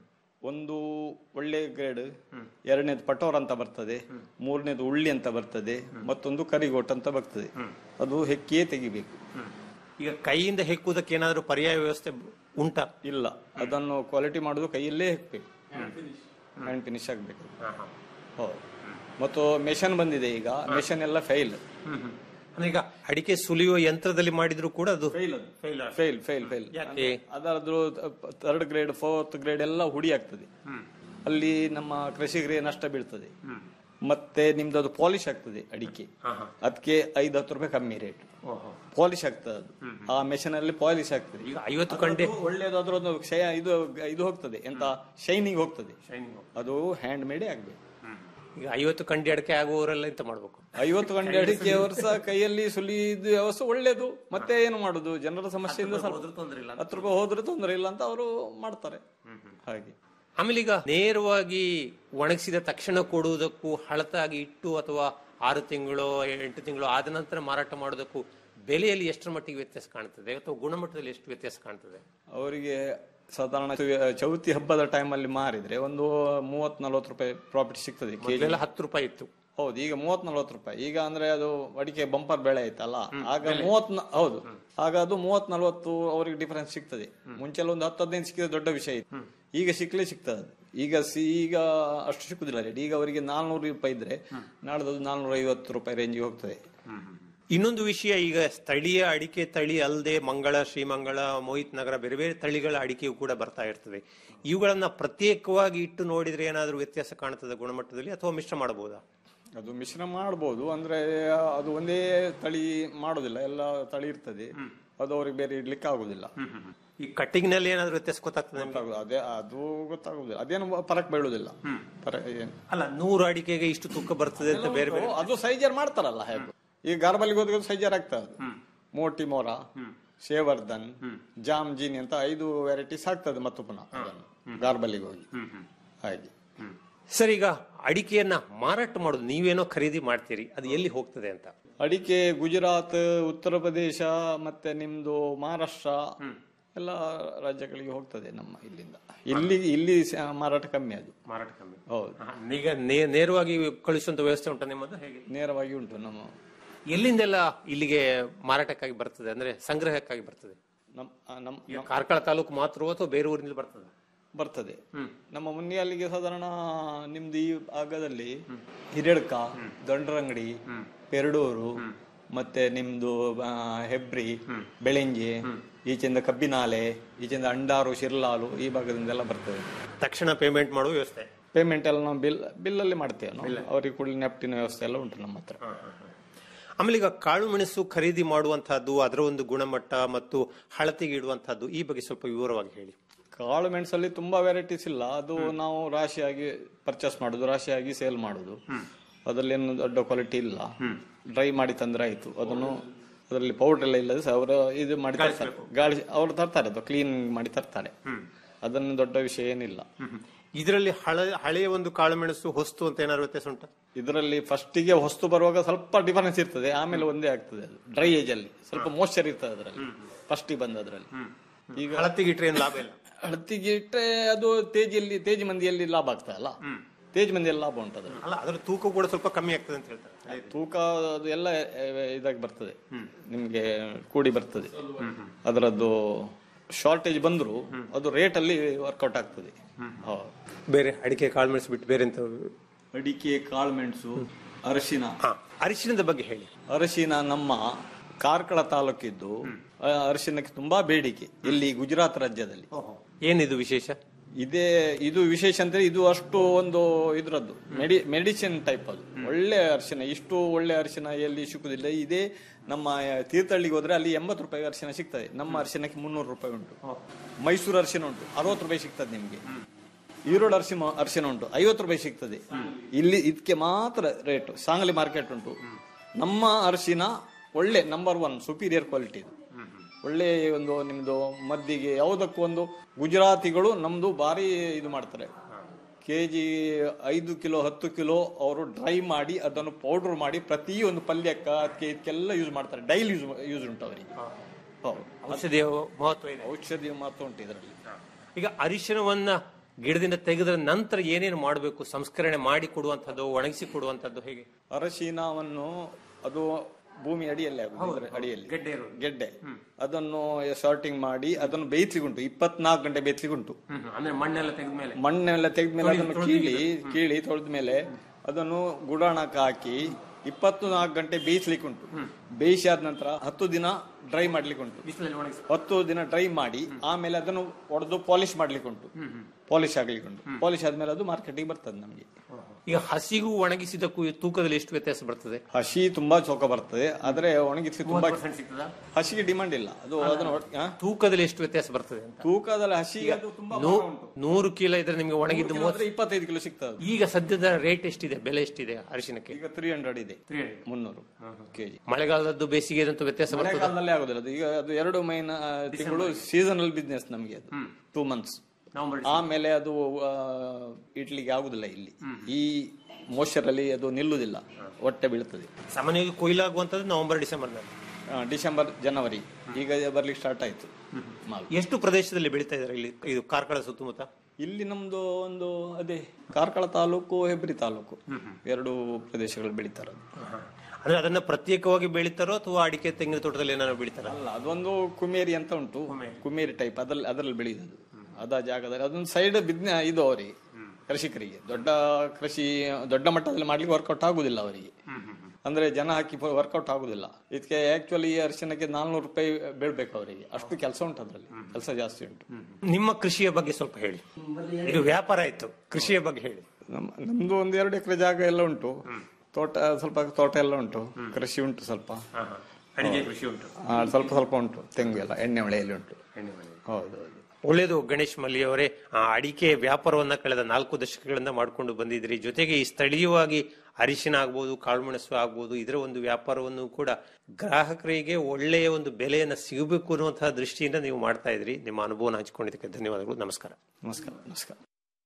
ಒಂದು ಒಳ್ಳೆ ಗ್ರೇಡ್ ಎರಡನೇದು ಪಟೋರ್ ಅಂತ ಬರ್ತದೆ ಮೂರನೇದು ಉಳ್ಳಿ ಅಂತ ಬರ್ತದೆ ಮತ್ತೊಂದು ಕರಿಗೋಟ್ ಅಂತ ಬರ್ತದೆ ಅದು ಹೆಕ್ಕಿಯೇ ತೆಗಿಬೇಕು ಈಗ ಕೈಯಿಂದ ಹೆಕ್ಕುವುದಕ್ಕೆ ಏನಾದರೂ ಪರ್ಯಾಯ ವ್ಯವಸ್ಥೆ ಉಂಟಾ ಇಲ್ಲ ಅದನ್ನು ಕ್ವಾಲಿಟಿ ಮಾಡುದು ಕೈಯಲ್ಲೇ ಹೆಕ್ಬೇಕು ಹ್ಯಾಂಡ್ ಫಿನಿಶ್ ಆಗ್ಬೇಕು ಹೌದು ಮತ್ತು ಮೆಷನ್ ಬಂದಿದೆ ಈಗ ಮೆಷನ್ ಎಲ್ಲ ಫೈಲ್ ಅಂದ್ರೆ ಈಗ ಅಡಿಕೆ ಸುಲಿಯುವ ಯಂತ್ರದಲ್ಲಿ ಮಾಡಿದ್ರು ಕೂಡ ಅದು ಫೈಲ್ ಫೈಲ್ ಫೈಲ್ ಫೈಲ್ ಯಾಕೆ? ಅದರದ್ದು ಥರ್ಡ್ ಗ್ರೇಡ್ ಫೋರ್ತ್ ಗ್ರೇಡ್ ಎಲ್ಲ ಹುಡಿ ಆಗ್ತದೆ ಅಲ್ಲಿ ನಮ್ಮ ಕೃಷಿಕರಿಗೆ ನಷ್ಟ ಬೀಳ್ತದೆ ಮತ್ತೆ ನಿಮ್ದು ಅದು ಪಾಲಿಶ್ ಆಗ್ತದೆ ಅಡಿಕೆ ಅದಕ್ಕೆ ಐದು ಹತ್ತು ರೂಪಾಯಿ ಕಮ್ಮಿ ರೇಟ್ ಪಾಲಿಶ್ ಆಗ್ತದೆ ಅದು ಆ ಮೆಷಿನ್ ಅಲ್ಲಿ ಪಾಲಿಶ್ ಆಗ್ತದೆ ಈಗ ಐವತ್ತು ಕಂಡೆ ಒಳ್ಳೇದಾದ್ರೂ ಒಂದು ಕ್ಷಯ ಇದು ಇದು ಹೋಗ್ತದೆ ಎಂತ ಶೈನಿಂಗ್ ಹೋಗ್ತದೆ ಅದು ಹ್ಯಾಂಡ್ ಮೇಡೇ ಆಗ್ಬೇಕು ಈಗ ಐವತ್ತು ಕಂಡಿ ಅಡಕೆ ಆಗುವವರೆಲ್ಲ ಎಂತ ಮಾಡ್ಬೇಕು ಐವತ್ತು ಗಂಟೆ ಅಡಿಕೆ ವರ್ಷ ಕೈಯಲ್ಲಿ ಸುಲಿದು ವ್ಯವಸ್ಥೆ ಒಳ್ಳೇದು ಮತ್ತೆ ಏನು ಮಾಡುದು ಜನರ ಸಮಸ್ಯೆಯಿಂದ ಸ್ವಲ್ಪ ಹತ್ತು ರೂಪಾಯಿ ಹೋದ್ರೆ ತೊಂದರೆ ಇಲ್ಲ ಅಂತ ಅವರು ಮಾಡ್ತಾರೆ ಹಾಗೆ ಆಮೇಲೆ ಈಗ ನೇರವಾಗಿ ಒಣಗಿಸಿದ ತಕ್ಷಣ ಕೊಡುವುದಕ್ಕೂ ಹಳತಾಗಿ ಇಟ್ಟು ಅಥವಾ ಆರು ತಿಂಗಳು ಎಂಟು ತಿಂಗಳು ಆದ ನಂತರ ಮಾರಾಟ ಮಾಡೋದಕ್ಕೂ ಬೆಲೆಯಲ್ಲಿ ಎಷ್ಟರ ಮಟ್ಟಿಗೆ ವ್ಯತ್ಯಾಸ ಕಾಣ್ತದೆ ಅಥವಾ ಗುಣಮಟ್ಟದಲ್ಲಿ ಎಷ್ಟು ವ್ಯತ್ಯಾಸ ಕಾಣ್ತದೆ ಅವರಿಗೆ ಸಾಧಾರಣ ಚೌತಿ ಹಬ್ಬದ ಟೈಮಲ್ಲಿ ಮಾರಿದ್ರೆ ಒಂದು ಮೂವತ್ ನಲ್ವತ್ತು ರೂಪಾಯಿ ಪ್ರಾಫಿಟ್ ಸಿಗ್ತದೆ ಕೆಜಿ ಮೊದಲೆಲ್ಲ ಹತ್ತು ರೂಪಾಯಿ ಇತ್ತು ಹೌದು ಈಗ ಮೂವತ್ ನಲ್ವತ್ತು ರೂಪಾಯಿ ಈಗ ಅಂದ್ರೆ ಅದು ಅಡಿಕೆ ಬಂಪರ್ ಬೆಳೆ ಆಯ್ತಲ್ಲ ಆಗ ಮೂವತ್ ಹೌದು ಆಗ ಅದು ಮೂವತ್ ನಲ್ವತ್ತು ಅವರಿಗೆ ಡಿಫರೆನ್ಸ್ ಸಿಗ್ತದೆ ಮುಂಚೆಲ್ಲ ಒಂದು ಹತ್ತು ಹದಿನೈದು ಸಿಕ್ಕಿದ್ರೆ ದೊಡ್ಡ ವಿಷಯ ಇತ್ತು ಈಗ ಸಿಕ್ಲೇ ಸಿಗ್ತದೆ ಅದು. ಈಗ ಸಿ- ಈಗ ಅಷ್ಟು ಸಿಕ್ಕುದಿಲ್ಲ ರೇಟ್ ಈಗ ಅವರಿಗೆ ನಾಲ್ನೂರು ರೂಪಾಯಿ ಇದ್ರೆ ನಾಡ್ದು ನಾಲ್ನೂರ ಐವತ್ತು ರೂಪಾಯಿ ರೇಂಜಿಗೆ ಹೋಗ್ತದೆ ಇನ್ನೊಂದು ವಿಷಯ ಈಗ ಸ್ಥಳೀಯ ಅಡಿಕೆ ತಳಿ ಅಲ್ಲದೆ ಮಂಗಳ ಶ್ರೀಮಂಗಳ ಮೋಹಿತ್ ನಗರ ಬೇರೆ ಬೇರೆ ತಳಿಗಳ ಅಡಿಕೆಯು ಕೂಡ ಬರ್ತಾ ಇರ್ತದೆ ಇವುಗಳನ್ನ ಪ್ರತ್ಯೇಕವಾಗಿ ಇಟ್ಟು ನೋಡಿದ್ರೆ ಏನಾದರೂ ವ್ಯತ್ಯಾಸ ಕಾಣ್ತದೆ ಗುಣಮಟ್ಟದಲ್ಲಿ ಅಥವಾ ಮಿಶ್ರ ಮಾಡಬಹುದಾ ಅದು ಮಿಶ್ರ ಮಾಡ್ಬೋದು ಅಂದ್ರೆ ಅದು ಒಂದೇ ತಳಿ ಮಾಡೋದಿಲ್ಲ ಎಲ್ಲ ತಳಿ ಇರ್ತದೆ ಅದು ಅವ್ರಿಗೆ ಬೇರೆ ಇಡ್ಲಿಕ್ಕೆ ಆಗುದಿಲ್ಲ ಈ ಕಟ್ಟಿಂಗ್ ನಲ್ಲಿ ಏನಾದರೂ ವ್ಯತ್ಯಾಸ ಗೊತ್ತಾಗ್ತದೆ ನಿಮ್ಗೆ? ಗೊತ್ತಾಗುದು ಅದೇ ಅದು ಗೊತ್ತಾಗುದಿಲ್ಲ ಅದೇನು ಫರಕ್ ಬೀಳುದಿಲ್ಲ ಫರಕ್ ಏನು ಅಲ್ಲ ನೂರು ಅಡಿಕೆಗೆ ಇಷ್ಟು ತೂಕ ಬರ್ತದೆ ಅಂತ ಬೇರೆ ಬೇರೆ ಅದು ಸೈಜರ್ ಮಾಡ್ತಾರಲ್ಲ ಹೇಗೆ ಈಗ ಗಾರ್ಬಲಿಗೆ ಹೋದಾಗ ಸೈಜರ್ ಆಗ್ತದೆ ಅದು ಮೋಟಿ ಮೋರ ಶೇವರ್ಧನ್ ಜಾಮ್ ಜೀನಿ ಅಂತ ಐದು ವೆರೈಟೀಸ್ ಆಗ್ತದೆ ಮತ್ತು ಪುನಃ ಅದನ್ನು ಗಾರ್ಬಲಿಗೆ ಹೋಗಿ ಹಾಗೆ ಸರ್ ಈಗ ಅಡಿಕೆಯನ್ನ ಮಾರಾಟ ಮಾಡೋದು ನೀವೇನೋ ಖರೀದಿ ಮಾಡ್ತೀರಿ ಅದು ಎಲ್ಲಿ ಹೋಗ್ತದೆ ಅಂತ ಅಡಿಕೆ ಗುಜರಾತ್ ಉತ್ತರ ಪ್ರದೇಶ ಮತ್ತೆ ನಿಮ್ದು ಮಹಾರಾಷ್ಟ್ರ ಎಲ್ಲ ರಾಜ್ಯಗಳಿಗೆ ಹೋಗ್ತದೆ ನಮ್ಮ ಇಲ್ಲಿಂದ ಇಲ್ಲಿ ಇಲ್ಲಿ ಸ- ಮಾರಾಟ ಕಮ್ಮಿ ಅದು ಮಾರಾಟ ಕಮ್ಮಿ ಹೌದು ಈಗ ನೇ- ನೇರವಾಗಿ ಕಳಿಸುವಂತ ವ್ಯವಸ್ಥೆ ಉಂಟಾ ನಿಮ್ಮದು ಹೇಗೆ ನೇರವಾಗಿ ಉಂಟು ನಮ್ಮ ಎಲ್ಲಿಂದೆಲ್ಲ ಇಲ್ಲಿಗೆ ಮಾರಾಟಕ್ಕಾಗಿ ಬರ್ತದೆ ಅಂದ್ರೆ ಸಂಗ್ರಹಕ್ಕಾಗಿ ಬರ್ತದೆ ನಮ್ ಆ, ನಮ್ ಈಗ ಕಾರ್ಕಳ ತಾಲೂಕು ಮಾತ್ರ ಅಥವಾ ಬೇರೆ ಊರಿನಿಂದ ಬರ್ತದೆ ಬರ್ತದೆ ನಮ್ಮ ಮುನ್ನಿಯಲ್ಲಿಗೆ ಸಾಧಾರಣ ನಿಮ್ದು ಈ ಭಾಗದಲ್ಲಿ ಹಿರೇಡ್ಕ ದಂಡ್ರಂಗಡಿ ಪೆರಡೂರು ಮತ್ತೆ ನಿಮ್ದು ಆ, ಹೆಬ್ರಿ ಬೆಳೆಂಜಿ ಈಚೆಯಿಂದ ಕಬ್ಬಿನಾಲೆ ಈಚೆಯಿಂದ ಅಂಡಾರು ಶಿರ್ಲಾಲು ಈ ಭಾಗದಿಂದೆಲ್ಲ ಬರ್ತದೆ ತಕ್ಷಣ ಪೇಮೆಂಟ್ ಮಾಡುವ ವ್ಯವಸ್ಥೆ ಪೇಮೆಂಟ್ ಎಲ್ಲ ನಾವು ಬಿಲ್ ಬಿಲ್ಲಲ್ಲಿ ಮಾಡ್ತೇವೆ ನಾವು ಅವರಿಗೆ ಕೂಡ ನೆಪ್ಟಿನ ವ್ಯವಸ್ಥೆ ಎಲ್ಲ ಉಂಟು ನಮ್ಮ ಹತ್ರ ಆಮೇಲೆ ಈಗ ಕಾಳು ಮೆಣಸು ಖರೀದಿ ಮಾಡುವಂತಹದ್ದು ಅದರ ಒಂದು ಗುಣಮಟ್ಟ ಮತ್ತು ಹಳತೆಗೆ ಇಡುವಂತಹದ್ದು ಈ ಬಗ್ಗೆ ಸ್ವಲ್ಪ ವಿವರವಾಗಿ ಹೇಳಿ ಕಾಳು ಮೆಣಸಲ್ಲಿ ತುಂಬಾ ವೆರೈಟೀಸ್ ಇಲ್ಲ ಅದು ನಾವು ರಾಶಿಯಾಗಿ ಪರ್ಚೇಸ್ ಮಾಡುದು ರಾಶಿಯಾಗಿ ಸೇಲ್ ಮಾಡುದು ಅದರಲ್ಲಿ ಏನು ದೊಡ್ಡ ಕ್ವಾಲಿಟಿ ಇಲ್ಲ ಡ್ರೈ ಮಾಡಿ ತಂದ್ರೆ ಆಯ್ತು ಅದನ್ನು ಅದರಲ್ಲಿ ಪೌಡರ್ ಎಲ್ಲ ಇಲ್ಲದೆ ಸಹ ಅವರು ಇದು ಮಾಡಿ ತರ್ತಾರೆ ಗಾಳಿ ಅವರು ತರ್ತಾರೆ ಅದು ಕ್ಲೀನ್ ಮಾಡಿ ತರ್ತಾರೆ ಅದನ್ನು ದೊಡ್ಡ ವಿಷಯ ಏನಿಲ್ಲ ಇದರಲ್ಲಿ ಹಳ ಹಳೆಯ ಒಂದು ಕಾಳು ಮೆಣಸು ಹೊಸ್ತು ಅಂತ ಏನಾದ್ರು ವ್ಯತ್ಯಾಸ ಉಂಟಾ ಇದರಲ್ಲಿ ಫಸ್ಟಿಗೆ ಹೊಸ್ತು ಬರುವಾಗ ಸ್ವಲ್ಪ ಡಿಫರೆನ್ಸ್ ಇರ್ತದೆ ಆಮೇಲೆ ಒಂದೇ ಆಗ್ತದೆ ಅದು ಡ್ರೈ ಏಜ್ ಅಲ್ಲಿ ಸ್ವಲ್ಪ ಮೋಯ್ಚರ್ ಇರ್ತದೆ ಅದರಲ್ಲಿ ಫಸ್ಟಿಗೆ ಬಂದದ್ರಲ್ಲಿ ಈಗ ಹಳತೆಗೆ ಇಟ್ರೆ ಏನು ಲಾಭ ಇಲ್ಲ ಹಳತಿಗೆ ಇಟ್ಟರೆ ಅದು ತೇಜಿಯಲ್ಲಿ ತೇಜ್ ಮಂದಿಯಲ್ಲಿ ಲಾಭ ಆಗ್ತದಲ್ಲ ತೇಜ್ ಮಂದಿಯಲ್ಲಿ ಲಾಭ ಉಂಟು ಅದ್ರಲ್ಲಿ. ಅಲ್ಲ ಅದರ ತೂಕ ಕೂಡ ಸ್ವಲ್ಪ ಕಮ್ಮಿ ಆಗ್ತದೆ ಅಂತ ಹೇಳ್ತಾರೆ ತೂಕ ಅದು ಎಲ್ಲ ಆ, ಇದಾಗಿ ಬರ್ತದೆ ನಿಮ್ಗೆ ಕೂಡಿ ಬರ್ತದೆ ಅದರದ್ದು ಶಾರ್ಟೇಜ್ ಬಂದ್ರು ಅದು ರೇಟ್ ಅಲ್ಲಿ ವರ್ಕೌಟ್ ಆಗ್ತದೆ ಹೌದು. ಬೇರೆ ಅಡಿಕೆ ಕಾಳು ಮೆಣಸು ಬಿಟ್ಟು ಬೇರೆ ಎಂತ ಅಡಿಕೆ ಕಾಳುಮೆಣಸು ಅರಶಿನ ಹಾ ಅರಿಶಿಣದ ಬಗ್ಗೆ ಹೇಳಿ ಅರಶಿನ ನಮ್ಮ ಕಾರ್ಕಳ ತಾಲೂಕಿದ್ದು ಆ, ಅರಶಿನಕ್ಕೆ ತುಂಬಾ ಬೇಡಿಕೆ ಇಲ್ಲಿ ಗುಜರಾತ್ ರಾಜ್ಯದಲ್ಲಿ ಏನಿದು ವಿಶೇಷ ಇದೇ ಇದು ವಿಶೇಷ ಅಂದ್ರೆ ಇದು ಅಷ್ಟು ಒಂದು ಇದ್ರದ್ದು ಮೆಡಿ ಮೆಡಿಸಿನ್ ಟೈಪ್ ಅದು ಒಳ್ಳೆ ಅರಿಶಿನ ಇಷ್ಟು ಒಳ್ಳೆ ಅರಿಶಿನ ಎಲ್ಲಿ ಸಿಕ್ಕುದಿಲ್ಲ ಇದೇ ನಮ್ಮ ತೀರ್ಥಹಳ್ಳಿಗೆ ಹೋದ್ರೆ ಅಲ್ಲಿ ಎಂಬತ್ತು ರೂಪಾಯಿ ಅರಿಶಿನ ಸಿಗ್ತದೆ ನಮ್ಮ ಅರಿಶಿನಕ್ಕೆ ಮುನ್ನೂರು ರೂಪಾಯಿ ಉಂಟು ಮೈಸೂರು ಅರಿಶಿನ ಉಂಟು ಅರವತ್ತು ರೂಪಾಯಿ ಸಿಗ್ತದೆ ನಿಮ್ಗೆ ಈರೋಡ್ ಅರಿಶಿನ ಅರಿಶಿನ ಉಂಟು ಐವತ್ತು ರೂಪಾಯಿ ಸಿಗ್ತದೆ ಇಲ್ಲಿ ಇದಕ್ಕೆ ಮಾತ್ರ ರೇಟ್ ಸಾಂಗ್ಲಿ ಮಾರ್ಕೆಟ್ ಉಂಟು ನಮ್ಮ ಅರಿಶಿನ ಒಳ್ಳೆ ನಂಬರ್ ಒನ್ ಸುಪೀರಿಯರ್ ಕ್ವಾಲಿಟಿ ಇದು ಒಳ್ಳೆ ಒಂದು ನಿಮ್ದು ಮದ್ದಿಗೆ ಯಾವುದಕ್ಕೂ ಒಂದು ಗುಜರಾತಿಗಳು ನಮ್ದು ಭಾರಿ ಇದು ಮಾಡ್ತಾರೆ ಕೆಜಿ ಐದು ಕಿಲೋ ಹತ್ತು ಕಿಲೋ ಅವರು ಡ್ರೈ ಮಾಡಿ ಅದನ್ನು ಪೌಡರ್ ಮಾಡಿ ಪ್ರತಿ ಒಂದು ಪಲ್ಯಕ್ಕ ಅದಕ್ಕೆ ಇದಕ್ಕೆಲ್ಲ ಯೂಸ್ ಮಾಡ್ತಾರೆ ಡೈಲಿ ಯೂಸ್ ಯೂಸ್ ಉಂಟು ಅವರಿಗೆ ಹೌದು ಔಷಧಿಯ ಮಹತ್ವ ಇದೆ ಔಷಧಿ ಮಾತ್ರ ಉಂಟು ಇದರಲ್ಲಿ ಈಗ ಅರಿಶಿಣವನ್ನ ಗಿಡದಿಂದ ತೆಗೆದ ನಂತರ ಏನೇನು ಮಾಡಬೇಕು ಸಂಸ್ಕರಣೆ ಮಾಡಿ ಕೊಡುವಂತದ್ದು ಒಣಗಿಸಿ ಕೊಡುವಂತದ್ದು ಹೇಗೆ ಅರಶಿನವನ್ನು ಅದು ಭೂಮಿ ಅಡಿಯಲ್ಲಿ ಆಗುದು ಇದರ ಅಡಿಯಲ್ಲಿ ಗೆಡ್ಡೆ ಇರೋದು. ಗೆಡ್ಡೆ ಅದನ್ನು ಸಾರ್ಟಿಂಗ್ ಮಾಡಿ ಅದನ್ನು ಬೇಯ್ಲಿಕ್ಕೆ ಉಂಟು ಇಪ್ಪತ್ನಾಲ್ಕು ಗಂಟೆ ಬೇಯ್ಲಿಕ್ಕೆ ಉಂಟು ಅಂದ್ರೆ ಮಣ್ಣೆಲ್ಲ ತೆಗೆದ ಮೇಲೆ ಮಣ್ಣೆಲ್ಲ ತೆಗೆದ್ಮೇಲೆ ಅದನ್ನು ಕೀಳಿ ಕೀಳಿ ತೊಳೆದ ಮೇಲೆ ಅದನ್ನು ಗುಡಾಣಕ್ಕೆ ಹಾಕಿ ಇಪ್ಪತ್ತು ನಾಲ್ಕು ಗಂಟೆ ಬೇಯಿಸ್ಲಿಕ್ಕೆ ಉಂಟು ಬೇಯಿಸಿ ಆದ ನಂತರ ಹತ್ತು ದಿನ ಡ್ರೈ ಮಾಡ್ಲಿಕ್ಕೆ ಉಂಟು ಬಿಸಿಲಲ್ಲಿ ಒಣಗಿಸಿ ಹತ್ತು ದಿನ ಡ್ರೈ ಮಾಡಿ ಆಮೇಲೆ ಅದನ್ನು ಒಡೆದು ಪಾಲಿಶ್ ಮಾಡ್ಲಿಕ್ಕೆ ಉಂಟು ಪಾಲಿಶ್ ಆಗ್ಲಿಕ್ಕೆ ಉಂಟು ಪಾಲಿಶ್ ಆದ್ಮೇಲೆ ಅದು ಮಾರ್ಕೆಟಿಗೆ ಬರ್ತದೆ ನಮಗೆ ಈಗ ಹಸಿಗೂ ಒಣಗಿಸಿದಕ್ಕೂ ತೂಕದಲ್ಲಿ ಎಷ್ಟು ವ್ಯತ್ಯಾಸ ಬರ್ತದೆ ಹಸಿ ತುಂಬಾ ಚೌಕ ಬರ್ತದೆ ಆದ್ರೆ ಒಣಗಿಸಿ ತುಂಬಾ ಸಿಗ್ತದಾ? ಹಸಿಗೆ ಡಿಮಾಂಡ್ ಇಲ್ಲ ಅದು ಅದನ್ನ ಒಟ್- ಆ? ತೂಕದಲ್ಲಿ ಎಷ್ಟು ವ್ಯತ್ಯಾಸ ಬರ್ತದೆ ಅಂತ ತೂಕದಲ್ಲಿ ಹಸಿ ಅದು ತುಂಬಾ ನೂ- ಭಾಗ ಉಂಟು. ನೂರು ಕಿಲೋ ಇದ್ರೆ ನಿಮ್ಗೆ ಒಣಗಿದ್ದು ಮೂವತ್ತು ಆದ್ರೆ ಇಪ್ಪತ್ತೈದು ಕಿಲೋ ಸಿಗ್ತದೆ ಈಗ ಸದ್ಯದ ರೇಟ್ ಎಷ್ಟಿದೆ ಬೆಲೆ ಎಷ್ಟಿದೆ ಅರಿಶಿನಕ್ಕೆ ಈಗ ತ್ರೀ ಹಂಡ್ರೆಡ್ ಇದೆ ಮುನ್ನೂರು ಕೆಜಿ ಮಳೆಗಾಲದ್ದು ಬೇಸಿಗೆದಂತೂ ವ್ಯತ್ಯಾಸ ಬರ್ತದೆ ಮಳೆಗಾಲದಲ್ಲಿ ಆಗುದಿಲ್ಲ ಅದು ಈಗ ಅದು ಎರಡು ಮೈನ ತಿಂಗಳು ಸೀಸನಲ್ ಬಿಸ್ನೆಸ್ ನಮಗೆ ಅದು ಟೂ ಮಂತ್ಸ್ ಆಮೇಲೆ ಅದು ಆ, ಇಡ್ಲಿಗೆ ಆಗುದಿಲ್ಲ ಇಲ್ಲಿ ಈ moisture ಅಲ್ಲಿ ಅದು ನಿಲ್ಲುವುದಿಲ್ಲ ಹೊಟ್ಟೆ ಬೀಳ್ತದೆ ಸಾಮಾನ್ಯವಾಗಿ ಕೊಯ್ಲಾಗುವಂತದ್ದು ನವೆಂಬರ್ ಡಿಸೆಂಬರ್ನಲ್ಲಿ ಆ, ಡಿಸೆಂಬರ್ ಜನವರಿ ಈಗ ಬರ್ಲಿಕ್ಕೆ ಸ್ಟಾರ್ಟ್ ಆಯ್ತು ಮಾಲ್ ಎಷ್ಟು ಪ್ರದೇಶದಲ್ಲಿ ಬೆಳೀತಾ ಇದ್ದಾರೆ ಇಲ್ಲಿ ಇದು ಕಾರ್ಕಳ ಸುತ್ತಮುತ್ತ ಇಲ್ಲಿ ನಮ್ದು ಒಂದು ಅದೇ ಕಾರ್ಕಳ ತಾಲೂಕು ಹೆಬ್ರಿ ತಾಲೂಕು ಎರಡು ಪ್ರದೇಶಗಳು ಬೆಳೀತಾರೆ ಅದು. ಅಂದ್ರೆ ಅದನ್ನ ಪ್ರತ್ಯೇಕವಾಗಿ ಬೆಳೀತಾರೋ ಅಥವಾ ಅಡಿಕೆ ತೆಂಗಿನ ತೋಟದಲ್ಲಿ ಏನಾದ್ರು ಬೆಳೀತಾರ ಅಲ್ಲ ಅದೊಂದು ಕುಮೇರಿ ಅಂತ ಉಂಟು ಕುಮೇರಿ ಟೈಪ್ ಅದ್ರಲ್ಲಿ ಅದರಲ್ಲಿ ಬೆಳೆಯುವುದು ಅದ ಜಾಗದಲ್ಲಿ ಅದೊಂದು ಸೈಡ್ ಬಿದ್ನೆ ಇದು ಅವರಿಗೆ ಕೃಷಿಕರಿಗೆ ದೊಡ್ಡ ಕೃಷಿ ದೊಡ್ಡ ಮಟ್ಟದಲ್ಲಿ ಮಾಡ್ಲಿಕ್ಕೆ ವರ್ಕೌಟ್ ಆಗುದಿಲ್ಲ ಅವರಿಗೆ ಅಂದ್ರೆ ಜನ ಹಾಕಿ ವರ್ಕೌಟ್ ಆಗುದಿಲ್ಲ ಇದಕ್ಕೆ ಆಕ್ಚುಲಿ ಈ ಅರಿಶಿನಕ್ಕೆ ನಾಲ್ನೂರು ರೂಪಾಯಿ ಬೀಳ್ಬೇಕು ಅವರಿಗೆ ಅಷ್ಟು ಕೆಲಸ ಉಂಟು ಅದರಲ್ಲಿ ಕೆಲಸ ಜಾಸ್ತಿ ಉಂಟು ನಿಮ್ಮ ಕೃಷಿಯ ಬಗ್ಗೆ ಸ್ವಲ್ಪ ಹೇಳಿ ಇದು ವ್ಯಾಪಾರ ಆಯ್ತು ಕೃಷಿಯ ಬಗ್ಗೆ ಹೇಳಿ ನಮ್ಮ ನಮ್ದು ಒಂದು ಎರಡು ಎಕರೆ ಜಾಗ ಎಲ್ಲ ಉಂಟು ತೋಟ ಸ್ವಲ್ಪ ತೋಟ ಎಲ್ಲ ಉಂಟು ಕೃಷಿ ಉಂಟು ಸ್ವಲ್ಪ ಅಡಿಕೆ ಕೃಷಿ ಉಂಟು ಆ, ಸ್ವಲ್ಪ ಸ್ವಲ್ಪ ಉಂಟು ತೆಂಗು ಎಲ್ಲ ಎಣ್ಣೆ ಹೊಳೆಯಲ್ಲಿ ಉಂಟು ಹೌದು ಹೌದು ಒಳ್ಳೆಯದು ಗಣೇಶ್ ಮಲ್ಲಿ ಅವರೇ ಆ ಅಡಿಕೆ ವ್ಯಾಪಾರವನ್ನ ಕಳೆದ ನಾಲ್ಕು ದಶಕಗಳಿಂದ ಮಾಡಿಕೊಂಡು ಬಂದಿದ್ರಿ ಜೊತೆಗೆ ಈ ಸ್ಥಳೀಯವಾಗಿ ಅರಿಶಿನ ಆಗ್ಬೋದು ಕಾಳುಮೆಣಸು ಆಗ್ಬೋದು ಇದರ ಒಂದು ವ್ಯಾಪಾರವನ್ನು ಕೂಡ ಗ್ರಾಹಕರಿಗೆ ಒಳ್ಳೆಯ ಒಂದು ಬೆಲೆಯನ್ನ ಸಿಗಬೇಕು ಅನ್ನುವಂತಹ ದೃಷ್ಟಿಯಿಂದ ನೀವು ಮಾಡ್ತಾ ಇದ್ರಿ ನಿಮ್ಮ ಅನುಭವನ ಹಂಚಿಕೊಂಡಿದ್ದಕ್ಕೆ ಧನ್ಯವಾದಗಳು ನಮಸ್ಕಾರ ನಮಸ್ಕಾರ ನಮಸ್ಕಾರ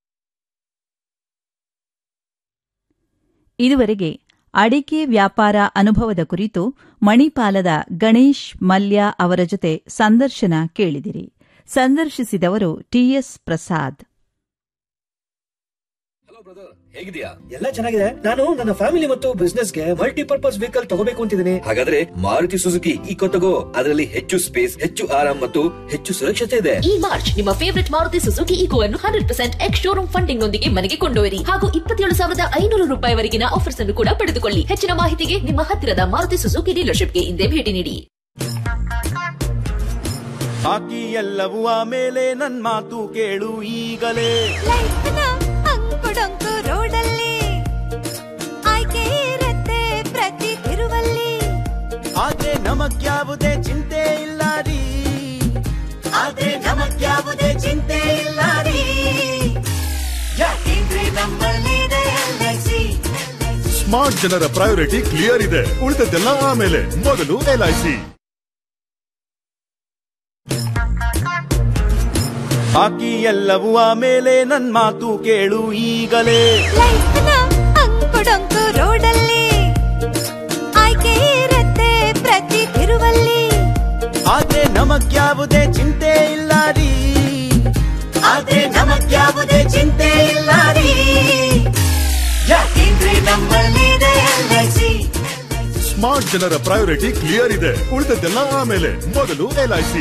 ಇದುವರೆಗೆ ಅಡಿಕೆ ವ್ಯಾಪಾರ ಅನುಭವದ ಕುರಿತು ಮಣಿಪಾಲದ ಗಣೇಶ್ ಮಲ್ಯ ಅವರ ಜೊತೆ ಸಂದರ್ಶನ ಕೇಳಿದಿರಿ ಸಂದರ್ಶಿಸಿದವರು ಟಿಎಸ್ ಪ್ರಸಾದ್ ಹೇಗಿದ್ಯಾ ಎಲ್ಲ ಚೆನ್ನಾಗಿದೆ ನಾನು ನನ್ನ ಫ್ಯಾಮಿಲಿ ಮತ್ತು ಬಿಸ್ನೆಸ್ ಗೆ ಮಲ್ಟಿಪರ್ಪಸ್ ವೆಹಿಕಲ್ ತಗೋಬೇಕು ಅಂತಿದ್ದೀನಿ ಹಾಗಾದ್ರೆ ಮಾರುತಿ ಸುಜುಕಿ ಈಕೋ ತಗೋ ಅದರಲ್ಲಿ ಹೆಚ್ಚು ಸ್ಪೇಸ್ ಹೆಚ್ಚು ಆರಾಮ್ ಮತ್ತು ಹೆಚ್ಚು ಸುರಕ್ಷತೆ ಇದೆ ಈ ಮಾರ್ಚ್ ನಿಮ್ಮ ಫೇವರಿಟ್ ಮಾರುತಿ ಸುಜುಕಿ ಈಕೋ ಅನ್ನು hundred percent ex showroom funding ನೊಂದಿಗೆ ಮನೆಗೆ ಕೊಂಡೊಯ್ಯಿರಿ ಹಾಗೂ ಇಪ್ಪತ್ತೇಳು ಸಾವಿರದ ಐನೂರು ರೂಪಾಯಿವರೆಗಿನ ಆಫರ್ಸ್ ಅನ್ನು ಕೂಡ ಪಡೆದುಕೊಳ್ಳಿ ಹೆಚ್ಚಿನ ಮಾಹಿತಿಗೆ ನಿಮ್ಮ ಹತ್ತಿರದ ಮಾರುತಿ ಸುಜುಕಿ ಡೀಲರ್ಶಿಪ್ಗೆ ಹಿಂದೆ ಭೇಟಿ ನೀಡಿ ಬಾಕಿ ಎಲ್ಲವೂ ಆಮೇಲೆ ನನ್ ಮಾತು ಕೇಳು ಈಗಲೇ ಲೈಫ್ನ ಅಂಕುಡೊಂಕು ರೋಡಲ್ಲಿ ಆಯ್ಕೆ ಇರತ್ತೆ ಪ್ರತಿ ತಿರುವಲ್ಲಿ ಆದ್ರೆ ನಮಗ್ಯಾವುದೇ ಚಿಂತೆ ಇಲ್ಲ ರೀ ಆದ್ರೆ ನಮಗ್ಯಾವುದೇ ಚಿಂತೆ ಇಲ್ಲ ರೀ ಯಾಕೆಂದ್ರೆ ನಮ್ಮಲ್ಲಿದೆ LIC. ಸ್ಮಾರ್ಟ್ ಜನರ ಪ್ರಯಾರಿಟಿ ಕ್ಲಿಯರ್ ಇದೆ ಉಳಿದದ್ದೆಲ್ಲ ಆಮೇಲೆ ಮೊದಲು ಎಲ್ಐಸಿ ಬಾಕಿ ಎಲ್ಲವೂ ಆಮೇಲೆ ನನ್ ಮಾತು ಕೇಳು ಈಗಲೇ ಲೈಫ್ನ ಅಂಕುಡೊಂಕು ರೋಡಲ್ಲಿ ಆಯ್ಕೆ ಇರತ್ತೆ ಪ್ರತಿ ತಿರುವಲ್ಲಿ ಆದ್ರೆ ನಮಗ್ಯಾವುದೇ ಚಿಂತೆ ಇಲ್ಲ ರೀ ಆದ್ರೆ ನಮಗ್ಯಾವುದೇ ಚಿಂತೆ ಇಲ್ಲ ರೀ ಯಾಕೆಂದ್ರೆ ನಮ್ಮಲ್ಲಿದೆ LIC. ಸ್ಮಾರ್ಟ್ ಜನರ ಪ್ರಯಾರಿಟಿ ಕ್ಲಿಯರ್ ಇದೆ ಉಳಿದದ್ದೆಲ್ಲ ಆಮೇಲೆ ಮೊದಲು ಎಲ್ಐಸಿ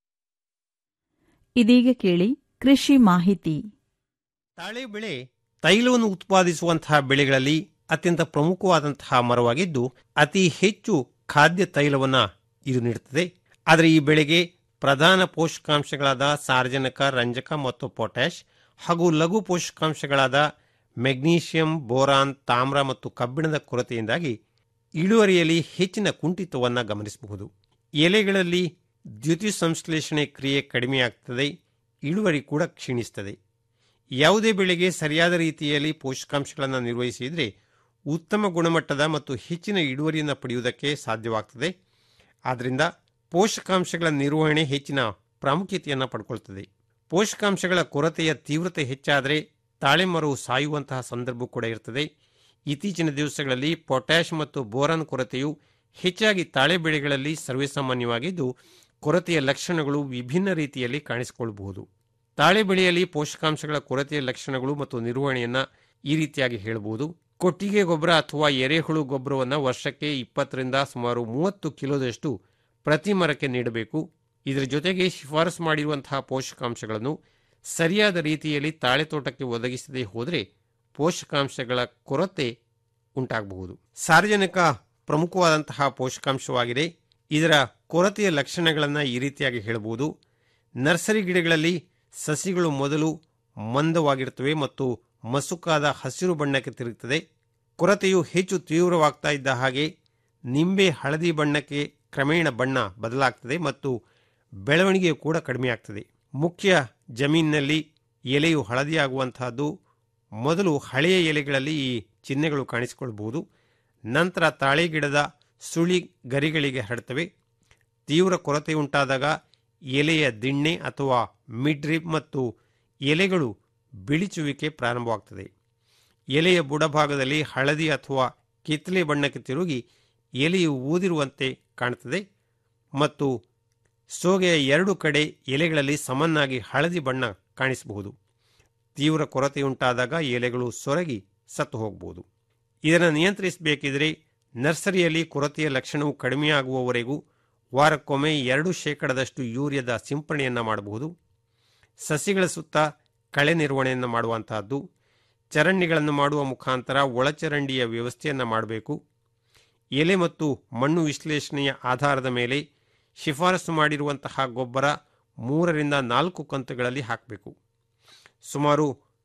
ಇದೀಗ ಕೇಳಿ ಕೃಷಿ ಮಾಹಿತಿ ತಾಳೆ ಬೆಳೆ ತೈಲವನ್ನು ಉತ್ಪಾದಿಸುವಂತಹ ಬೆಳೆಗಳಲ್ಲಿ ಅತ್ಯಂತ ಪ್ರಮುಖವಾದಂತಹ ಮರವಾಗಿದ್ದು ಅತಿ ಹೆಚ್ಚು ಖಾದ್ಯ ತೈಲವನ್ನ ಇದು ನೀಡುತ್ತದೆ ಆದರೆ ಈ ಬೆಳೆಗೆ ಪ್ರಧಾನ ಪೋಷಕಾಂಶಗಳಾದ ಸಾರ್ವಜನಿಕ ರಂಜಕ ಮತ್ತು ಪೊಟ್ಯಾಷ್ ಹಾಗೂ ಲಘು ಪೋಷಕಾಂಶಗಳಾದ ಮೆಗ್ನೀಷಿಯಂ ಬೋರಾನ್ ತಾಮ್ರ ಮತ್ತು ಕಬ್ಬಿಣದ ಕೊರತೆಯಿಂದಾಗಿ ಇಳುವರಿಯಲ್ಲಿ ಹೆಚ್ಚಿನ ಕುಂಠಿತವನ್ನು ಗಮನಿಸಬಹುದು ಎಲೆಗಳಲ್ಲಿ ದ್ಯುತಿ ಸಂಶ್ಲೇಷಣೆ ಕ್ರಿಯೆ ಕಡಿಮೆಯಾಗ್ತದೆ ಇಳುವರಿ ಕೂಡ ಕ್ಷೀಣಿಸ್ತದೆ ಯಾವುದೇ ಬೆಳೆಗೆ ಸರಿಯಾದ ರೀತಿಯಲ್ಲಿ ಪೋಷಕಾಂಶಗಳನ್ನು ನಿರ್ವಹಿಸಿದರೆ ಉತ್ತಮ ಗುಣಮಟ್ಟದ ಮತ್ತು ಹೆಚ್ಚಿನ ಇಳುವರಿಯನ್ನು ಪಡೆಯುವುದಕ್ಕೆ ಸಾಧ್ಯವಾಗ್ತದೆ ಆದ್ದರಿಂದ ಪೋಷಕಾಂಶಗಳ ನಿರ್ವಹಣೆ ಹೆಚ್ಚಿನ ಪ್ರಾಮುಖ್ಯತೆಯನ್ನು ಪಡ್ಕೊಳ್ತದೆ ಪೋಷಕಾಂಶಗಳ ಕೊರತೆಯ ತೀವ್ರತೆ ಹೆಚ್ಚಾದರೆ ತಾಳೆ ಮರವು ಸಾಯುವಂತಹ ಸಂದರ್ಭ ಕೂಡ ಇರ್ತದೆ ಇತ್ತೀಚಿನ ದಿವಸಗಳಲ್ಲಿ ಪೊಟ್ಯಾಷ್ ಮತ್ತು ಬೋರಾನ್ ಕೊರತೆಯು ಹೆಚ್ಚಾಗಿ ತಾಳೆ ಬೆಳೆಗಳಲ್ಲಿ ಸರ್ವೇಸಾಮಾನ್ಯವಾಗಿದ್ದು ಕೊರತೆಯ ಲಕ್ಷಣಗಳು ವಿಭಿನ್ನ ರೀತಿಯಲ್ಲಿ ಕಾಣಿಸಿಕೊಳ್ಳಬಹುದು ತಾಳೆ ಬೆಳೆಯಲ್ಲಿ ಪೋಷಕಾಂಶಗಳ ಕೊರತೆಯ ಲಕ್ಷಣಗಳು ಮತ್ತು ನಿರ್ವಹಣೆಯನ್ನ ಈ ರೀತಿಯಾಗಿ ಹೇಳಬಹುದು ಕೊಟ್ಟಿಗೆ ಗೊಬ್ಬರ ಅಥವಾ ಎರೆಹುಳು ಗೊಬ್ಬರವನ್ನು ವರ್ಷಕ್ಕೆ ಇಪ್ಪತ್ತರಿಂದ ಸುಮಾರು ಮೂವತ್ತು ಕಿಲೋದಷ್ಟು ಪ್ರತಿ ಮರಕ್ಕೆ ನೀಡಬೇಕು ಇದರ ಜೊತೆಗೆ ಶಿಫಾರಸು ಮಾಡಿರುವಂತಹ ಪೋಷಕಾಂಶಗಳನ್ನು ಸರಿಯಾದ ರೀತಿಯಲ್ಲಿ ತಾಳೆ ತೋಟಕ್ಕೆ ಒದಗಿಸದೇ ಹೋದರೆ ಪೋಷಕಾಂಶಗಳ ಕೊರತೆ ಉಂಟಾಗಬಹುದು ಸಾರ್ವಜನಿಕ ಪ್ರಮುಖವಾದಂತಹ ಪೋಷಕಾಂಶವಾಗಿದೆ ಇದರ ಕೊರತೆಯ ಲಕ್ಷಣಗಳನ್ನು ಈ ರೀತಿಯಾಗಿ ಹೇಳಬಹುದು ನರ್ಸರಿ ಗಿಡಗಳಲ್ಲಿ ಸಸಿಗಳು ಮೊದಲು ಮಂದವಾಗಿರುತ್ತವೆ ಮತ್ತು ಮಸುಕಾದ ಹಸಿರು ಬಣ್ಣಕ್ಕೆ ತಿರುಗುತ್ತದೆ ಕೊರತೆಯು ಹೆಚ್ಚು ತೀವ್ರವಾಗ್ತಾ ಇದ್ದ ಹಾಗೆ ನಿಂಬೆ ಹಳದಿ ಬಣ್ಣಕ್ಕೆ ಕ್ರಮೇಣ ಬಣ್ಣ ಬದಲಾಗ್ತದೆ ಮತ್ತು ಬೆಳವಣಿಗೆಯು ಕೂಡ ಕಡಿಮೆಯಾಗ್ತದೆ ಮುಖ್ಯ ಜಮೀನಿನಲ್ಲಿ ಎಲೆಯು ಹಳದಿಯಾಗುವಂತಹದ್ದು ಮೊದಲು ಹಳೆಯ ಎಲೆಗಳಲ್ಲಿ ಈ ಚಿಹ್ನೆಗಳು ಕಾಣಿಸಿಕೊಳ್ಬಹುದು ನಂತರ ತಾಳೆ ಗಿಡದ ಸುಳಿ ಗರಿಗಳಿಗೆ ಹರಡ್ತವೆ ತೀವ್ರ ಕೊರತೆ ಉಂಟಾದಾಗ ಎಲೆಯ ದಿಣ್ಣೆ ಅಥವಾ ಮಿಡ್ರಿಪ್ ಮತ್ತು ಎಲೆಗಳು ಬಿಳಿಚುವಿಕೆ ಪ್ರಾರಂಭವಾಗ್ತದೆ ಎಲೆಯ ಬುಡಭಾಗದಲ್ಲಿ ಹಳದಿ ಅಥವಾ ಕಿತ್ತಲೆ ಬಣ್ಣಕ್ಕೆ ತಿರುಗಿ ಎಲೆಯು ಊದಿರುವಂತೆ ಕಾಣುತ್ತದೆ ಮತ್ತು ಸೋಗೆಯ ಎರಡು ಕಡೆ ಎಲೆಗಳಲ್ಲಿ ಸಮನಾಗಿ ಹಳದಿ ಬಣ್ಣ ಕಾಣಿಸಬಹುದು ತೀವ್ರ ಕೊರತೆಯುಂಟಾದಾಗ ಎಲೆಗಳು ಸೊರಗಿ ಸತ್ತು ಹೋಗಬಹುದು ಇದನ್ನು ನಿಯಂತ್ರಿಸಬೇಕಿದ್ರೆ ನರ್ಸರಿಯಲ್ಲಿ ಕೊರತೆಯ ಲಕ್ಷಣವು ಕಡಿಮೆಯಾಗುವವರೆಗೂ ವಾರಕ್ಕೊಮ್ಮೆ ಎರಡು ಶೇಕಡದಷ್ಟು ಯೂರಿಯಾದ ಸಿಂಪರಣೆಯನ್ನು ಮಾಡಬಹುದು ಸಸಿಗಳ ಸುತ್ತ ಕಳೆ ನಿರ್ವಹಣೆಯನ್ನು ಮಾಡುವಂತಹದ್ದು ಚರಂಡಿಗಳನ್ನು ಮಾಡುವ ಮುಖಾಂತರ ಒಳಚರಂಡಿಯ ವ್ಯವಸ್ಥೆಯನ್ನು ಮಾಡಬೇಕು ಎಲೆ ಮತ್ತು ಮಣ್ಣು ವಿಶ್ಲೇಷಣೆಯ ಆಧಾರದ ಮೇಲೆ ಶಿಫಾರಸು ಮಾಡಿರುವಂತಹ ಗೊಬ್ಬರ ಮೂರರಿಂದ ನಾಲ್ಕು ಕಂತುಗಳಲ್ಲಿ ಹಾಕಬೇಕು ಸುಮಾರು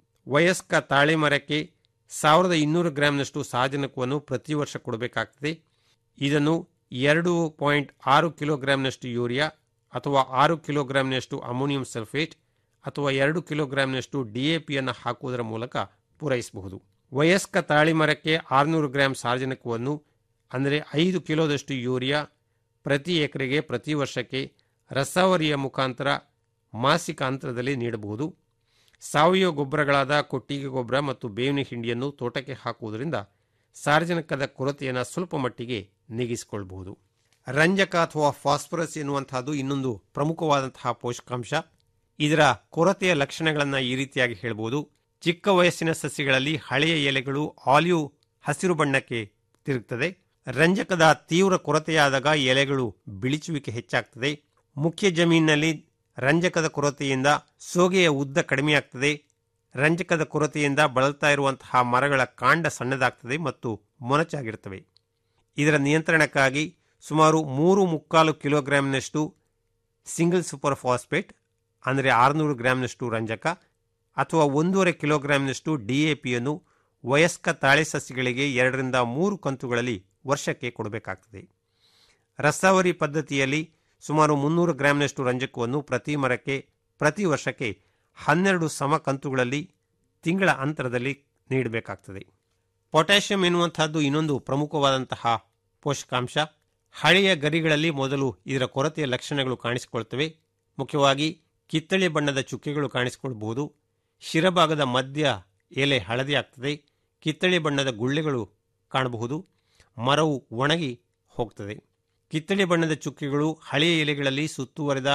ವಯಸ್ಕ ತಾಳೆ ಮರಕ್ಕೆ ಸಾವಿರದ ಇನ್ನೂರು ಗ್ರಾಂನಷ್ಟು ಸಾರಜನಕವನ್ನು ಪ್ರತಿ ವರ್ಷ ಕೊಡಬೇಕಾಗ್ತದೆ ಇದನ್ನು ಎರಡು ಪಾಯಿಂಟ್ ಆರು ಕಿಲೋಗ್ರಾಂನಷ್ಟು ಯೂರಿಯಾ ಅಥವಾ ಆರು ಕಿಲೋಗ್ರಾಂನಷ್ಟು ಅಮೋನಿಯಂ ಸಲ್ಫೇಟ್ ಅಥವಾ ಎರಡು ಕಿಲೋಗ್ರಾಂನಷ್ಟು ಡಿಎಪಿಯನ್ನು ಹಾಕುವುದರ ಮೂಲಕ ಪೂರೈಸಬಹುದು ವಯಸ್ಕ ತಾಳಿ ಮರಕ್ಕೆ ಆರುನೂರು ಗ್ರಾಂ ಸಾರಜನಕವನ್ನು ಅಂದರೆ ಐದು ಕಿಲೋದಷ್ಟು ಯೂರಿಯಾ ಪ್ರತಿ ಎಕರೆಗೆ ಪ್ರತಿ ವರ್ಷಕ್ಕೆ ರಸಾವರಿಯ ಮುಖಾಂತರ ಮಾಸಿಕ ಅಂತರದಲ್ಲಿ ನೀಡಬಹುದು ಸಾವಯವ ಗೊಬ್ಬರಗಳಾದ ಕೊಟ್ಟಿಗೆ ಗೊಬ್ಬರ ಮತ್ತು ಬೇವಿನ ಹಿಂಡಿಯನ್ನು ತೋಟಕ್ಕೆ ಹಾಕುವುದರಿಂದ ಸಾರ್ವಜನಿಕದ ಕೊರತೆಯನ್ನು ಸ್ವಲ್ಪ ಮಟ್ಟಿಗೆ ನೀಗಿಸಿಕೊಳ್ಳಬಹುದು ರಂಜಕ ಅಥವಾ ಫಾಸ್ಫರಸ್ ಎನ್ನುವಂತಹದ್ದು ಇನ್ನೊಂದು ಪ್ರಮುಖವಾದಂತಹ ಪೋಷಕಾಂಶ ಇದರ ಕೊರತೆಯ ಲಕ್ಷಣಗಳನ್ನು ಈ ರೀತಿಯಾಗಿ ಹೇಳ್ಬೋದು ಚಿಕ್ಕ ವಯಸ್ಸಿನ ಸಸ್ಯಗಳಲ್ಲಿ ಹಳೆಯ ಎಲೆಗಳು ಆಲಿವ್ ಹಸಿರು ಬಣ್ಣಕ್ಕೆ ತಿರುಗುತ್ತದೆ ರಂಜಕದ ತೀವ್ರ ಕೊರತೆಯಾದಾಗ ಎಲೆಗಳು ಬಿಳಿಚುವಿಕೆ ಹೆಚ್ಚಾಗ್ತದೆ ಮುಖ್ಯ ಜಮೀನಿನಲ್ಲಿ ರಂಜಕದ ಕೊರತೆಯಿಂದ ಸೋಗೆಯ ಉದ್ದ ಕಡಿಮೆಯಾಗ್ತದೆ ರಂಜಕದ ಕೊರತೆಯಿಂದ ಬಳಲ್ತಾ ಇರುವಂತಹ ಮರಗಳ ಕಾಂಡ ಸಣ್ಣದಾಗ್ತದೆ ಮತ್ತು ಮೊನಚಾಗಿರ್ತವೆ ಇದರ ನಿಯಂತ್ರಣಕ್ಕಾಗಿ ಸುಮಾರು ಮೂರು ಮುಕ್ಕಾಲು ಕಿಲೋಗ್ರಾಂನಷ್ಟು ಸಿಂಗಲ್ ಸೂಪರ್ ಫಾಸ್ಫೇಟ್ ಅಂದರೆ ಆರುನೂರು ಗ್ರಾಂನಷ್ಟು ರಂಜಕ ಅಥವಾ ಒಂದೂವರೆ ಕಿಲೋಗ್ರಾಂನಷ್ಟು ಡಿಎಪಿಯನ್ನು ವಯಸ್ಕ ತಾಳೆ ಸಸ್ಯಗಳಿಗೆ ಎರಡರಿಂದ ಮೂರು ಕಂತುಗಳಲ್ಲಿ ವರ್ಷಕ್ಕೆ ಕೊಡಬೇಕಾಗ್ತದೆ ರಸಾವರಿ ಪದ್ಧತಿಯಲ್ಲಿ ಸುಮಾರು ಮುನ್ನೂರು ಗ್ರಾಂನಷ್ಟು ರಂಜಕವನ್ನು ಪ್ರತಿ ಮರಕ್ಕೆ ಪ್ರತಿ ವರ್ಷಕ್ಕೆ ಹನ್ನೆರಡು ಸಮ ಕಂತುಗಳಲ್ಲಿ ತಿಂಗಳ ಅಂತರದಲ್ಲಿ ನೀಡಬೇಕಾಗ್ತದೆ ಪೊಟ್ಯಾಷಿಯಂ ಎನ್ನುವಂತಹದ್ದು ಇನ್ನೊಂದು ಪ್ರಮುಖವಾದಂತಹ ಪೋಷಕಾಂಶ ಹಳೆಯ ಗರಿಗಳಲ್ಲಿ ಮೊದಲು ಇದರ ಕೊರತೆಯ ಲಕ್ಷಣಗಳು ಕಾಣಿಸಿಕೊಳ್ತವೆ ಮುಖ್ಯವಾಗಿ ಕಿತ್ತಳೆ ಬಣ್ಣದ ಚುಕ್ಕೆಗಳು ಕಾಣಿಸಿಕೊಳ್ಳಬಹುದು ಶಿರಭಾಗದ ಮಧ್ಯ ಎಲೆ ಹಳದಿ ಆಗ್ತದೆ ಕಿತ್ತಳೆ ಬಣ್ಣದ ಗುಳ್ಳೆಗಳು ಕಾಣಬಹುದು ಮರವು ಒಣಗಿ ಹೋಗ್ತದೆ ಕಿತ್ತಳೆ ಬಣ್ಣದ ಚುಕ್ಕೆಗಳು ಹಳೆಯ ಎಲೆಗಳಲ್ಲಿ ಸುತ್ತುವರೆದ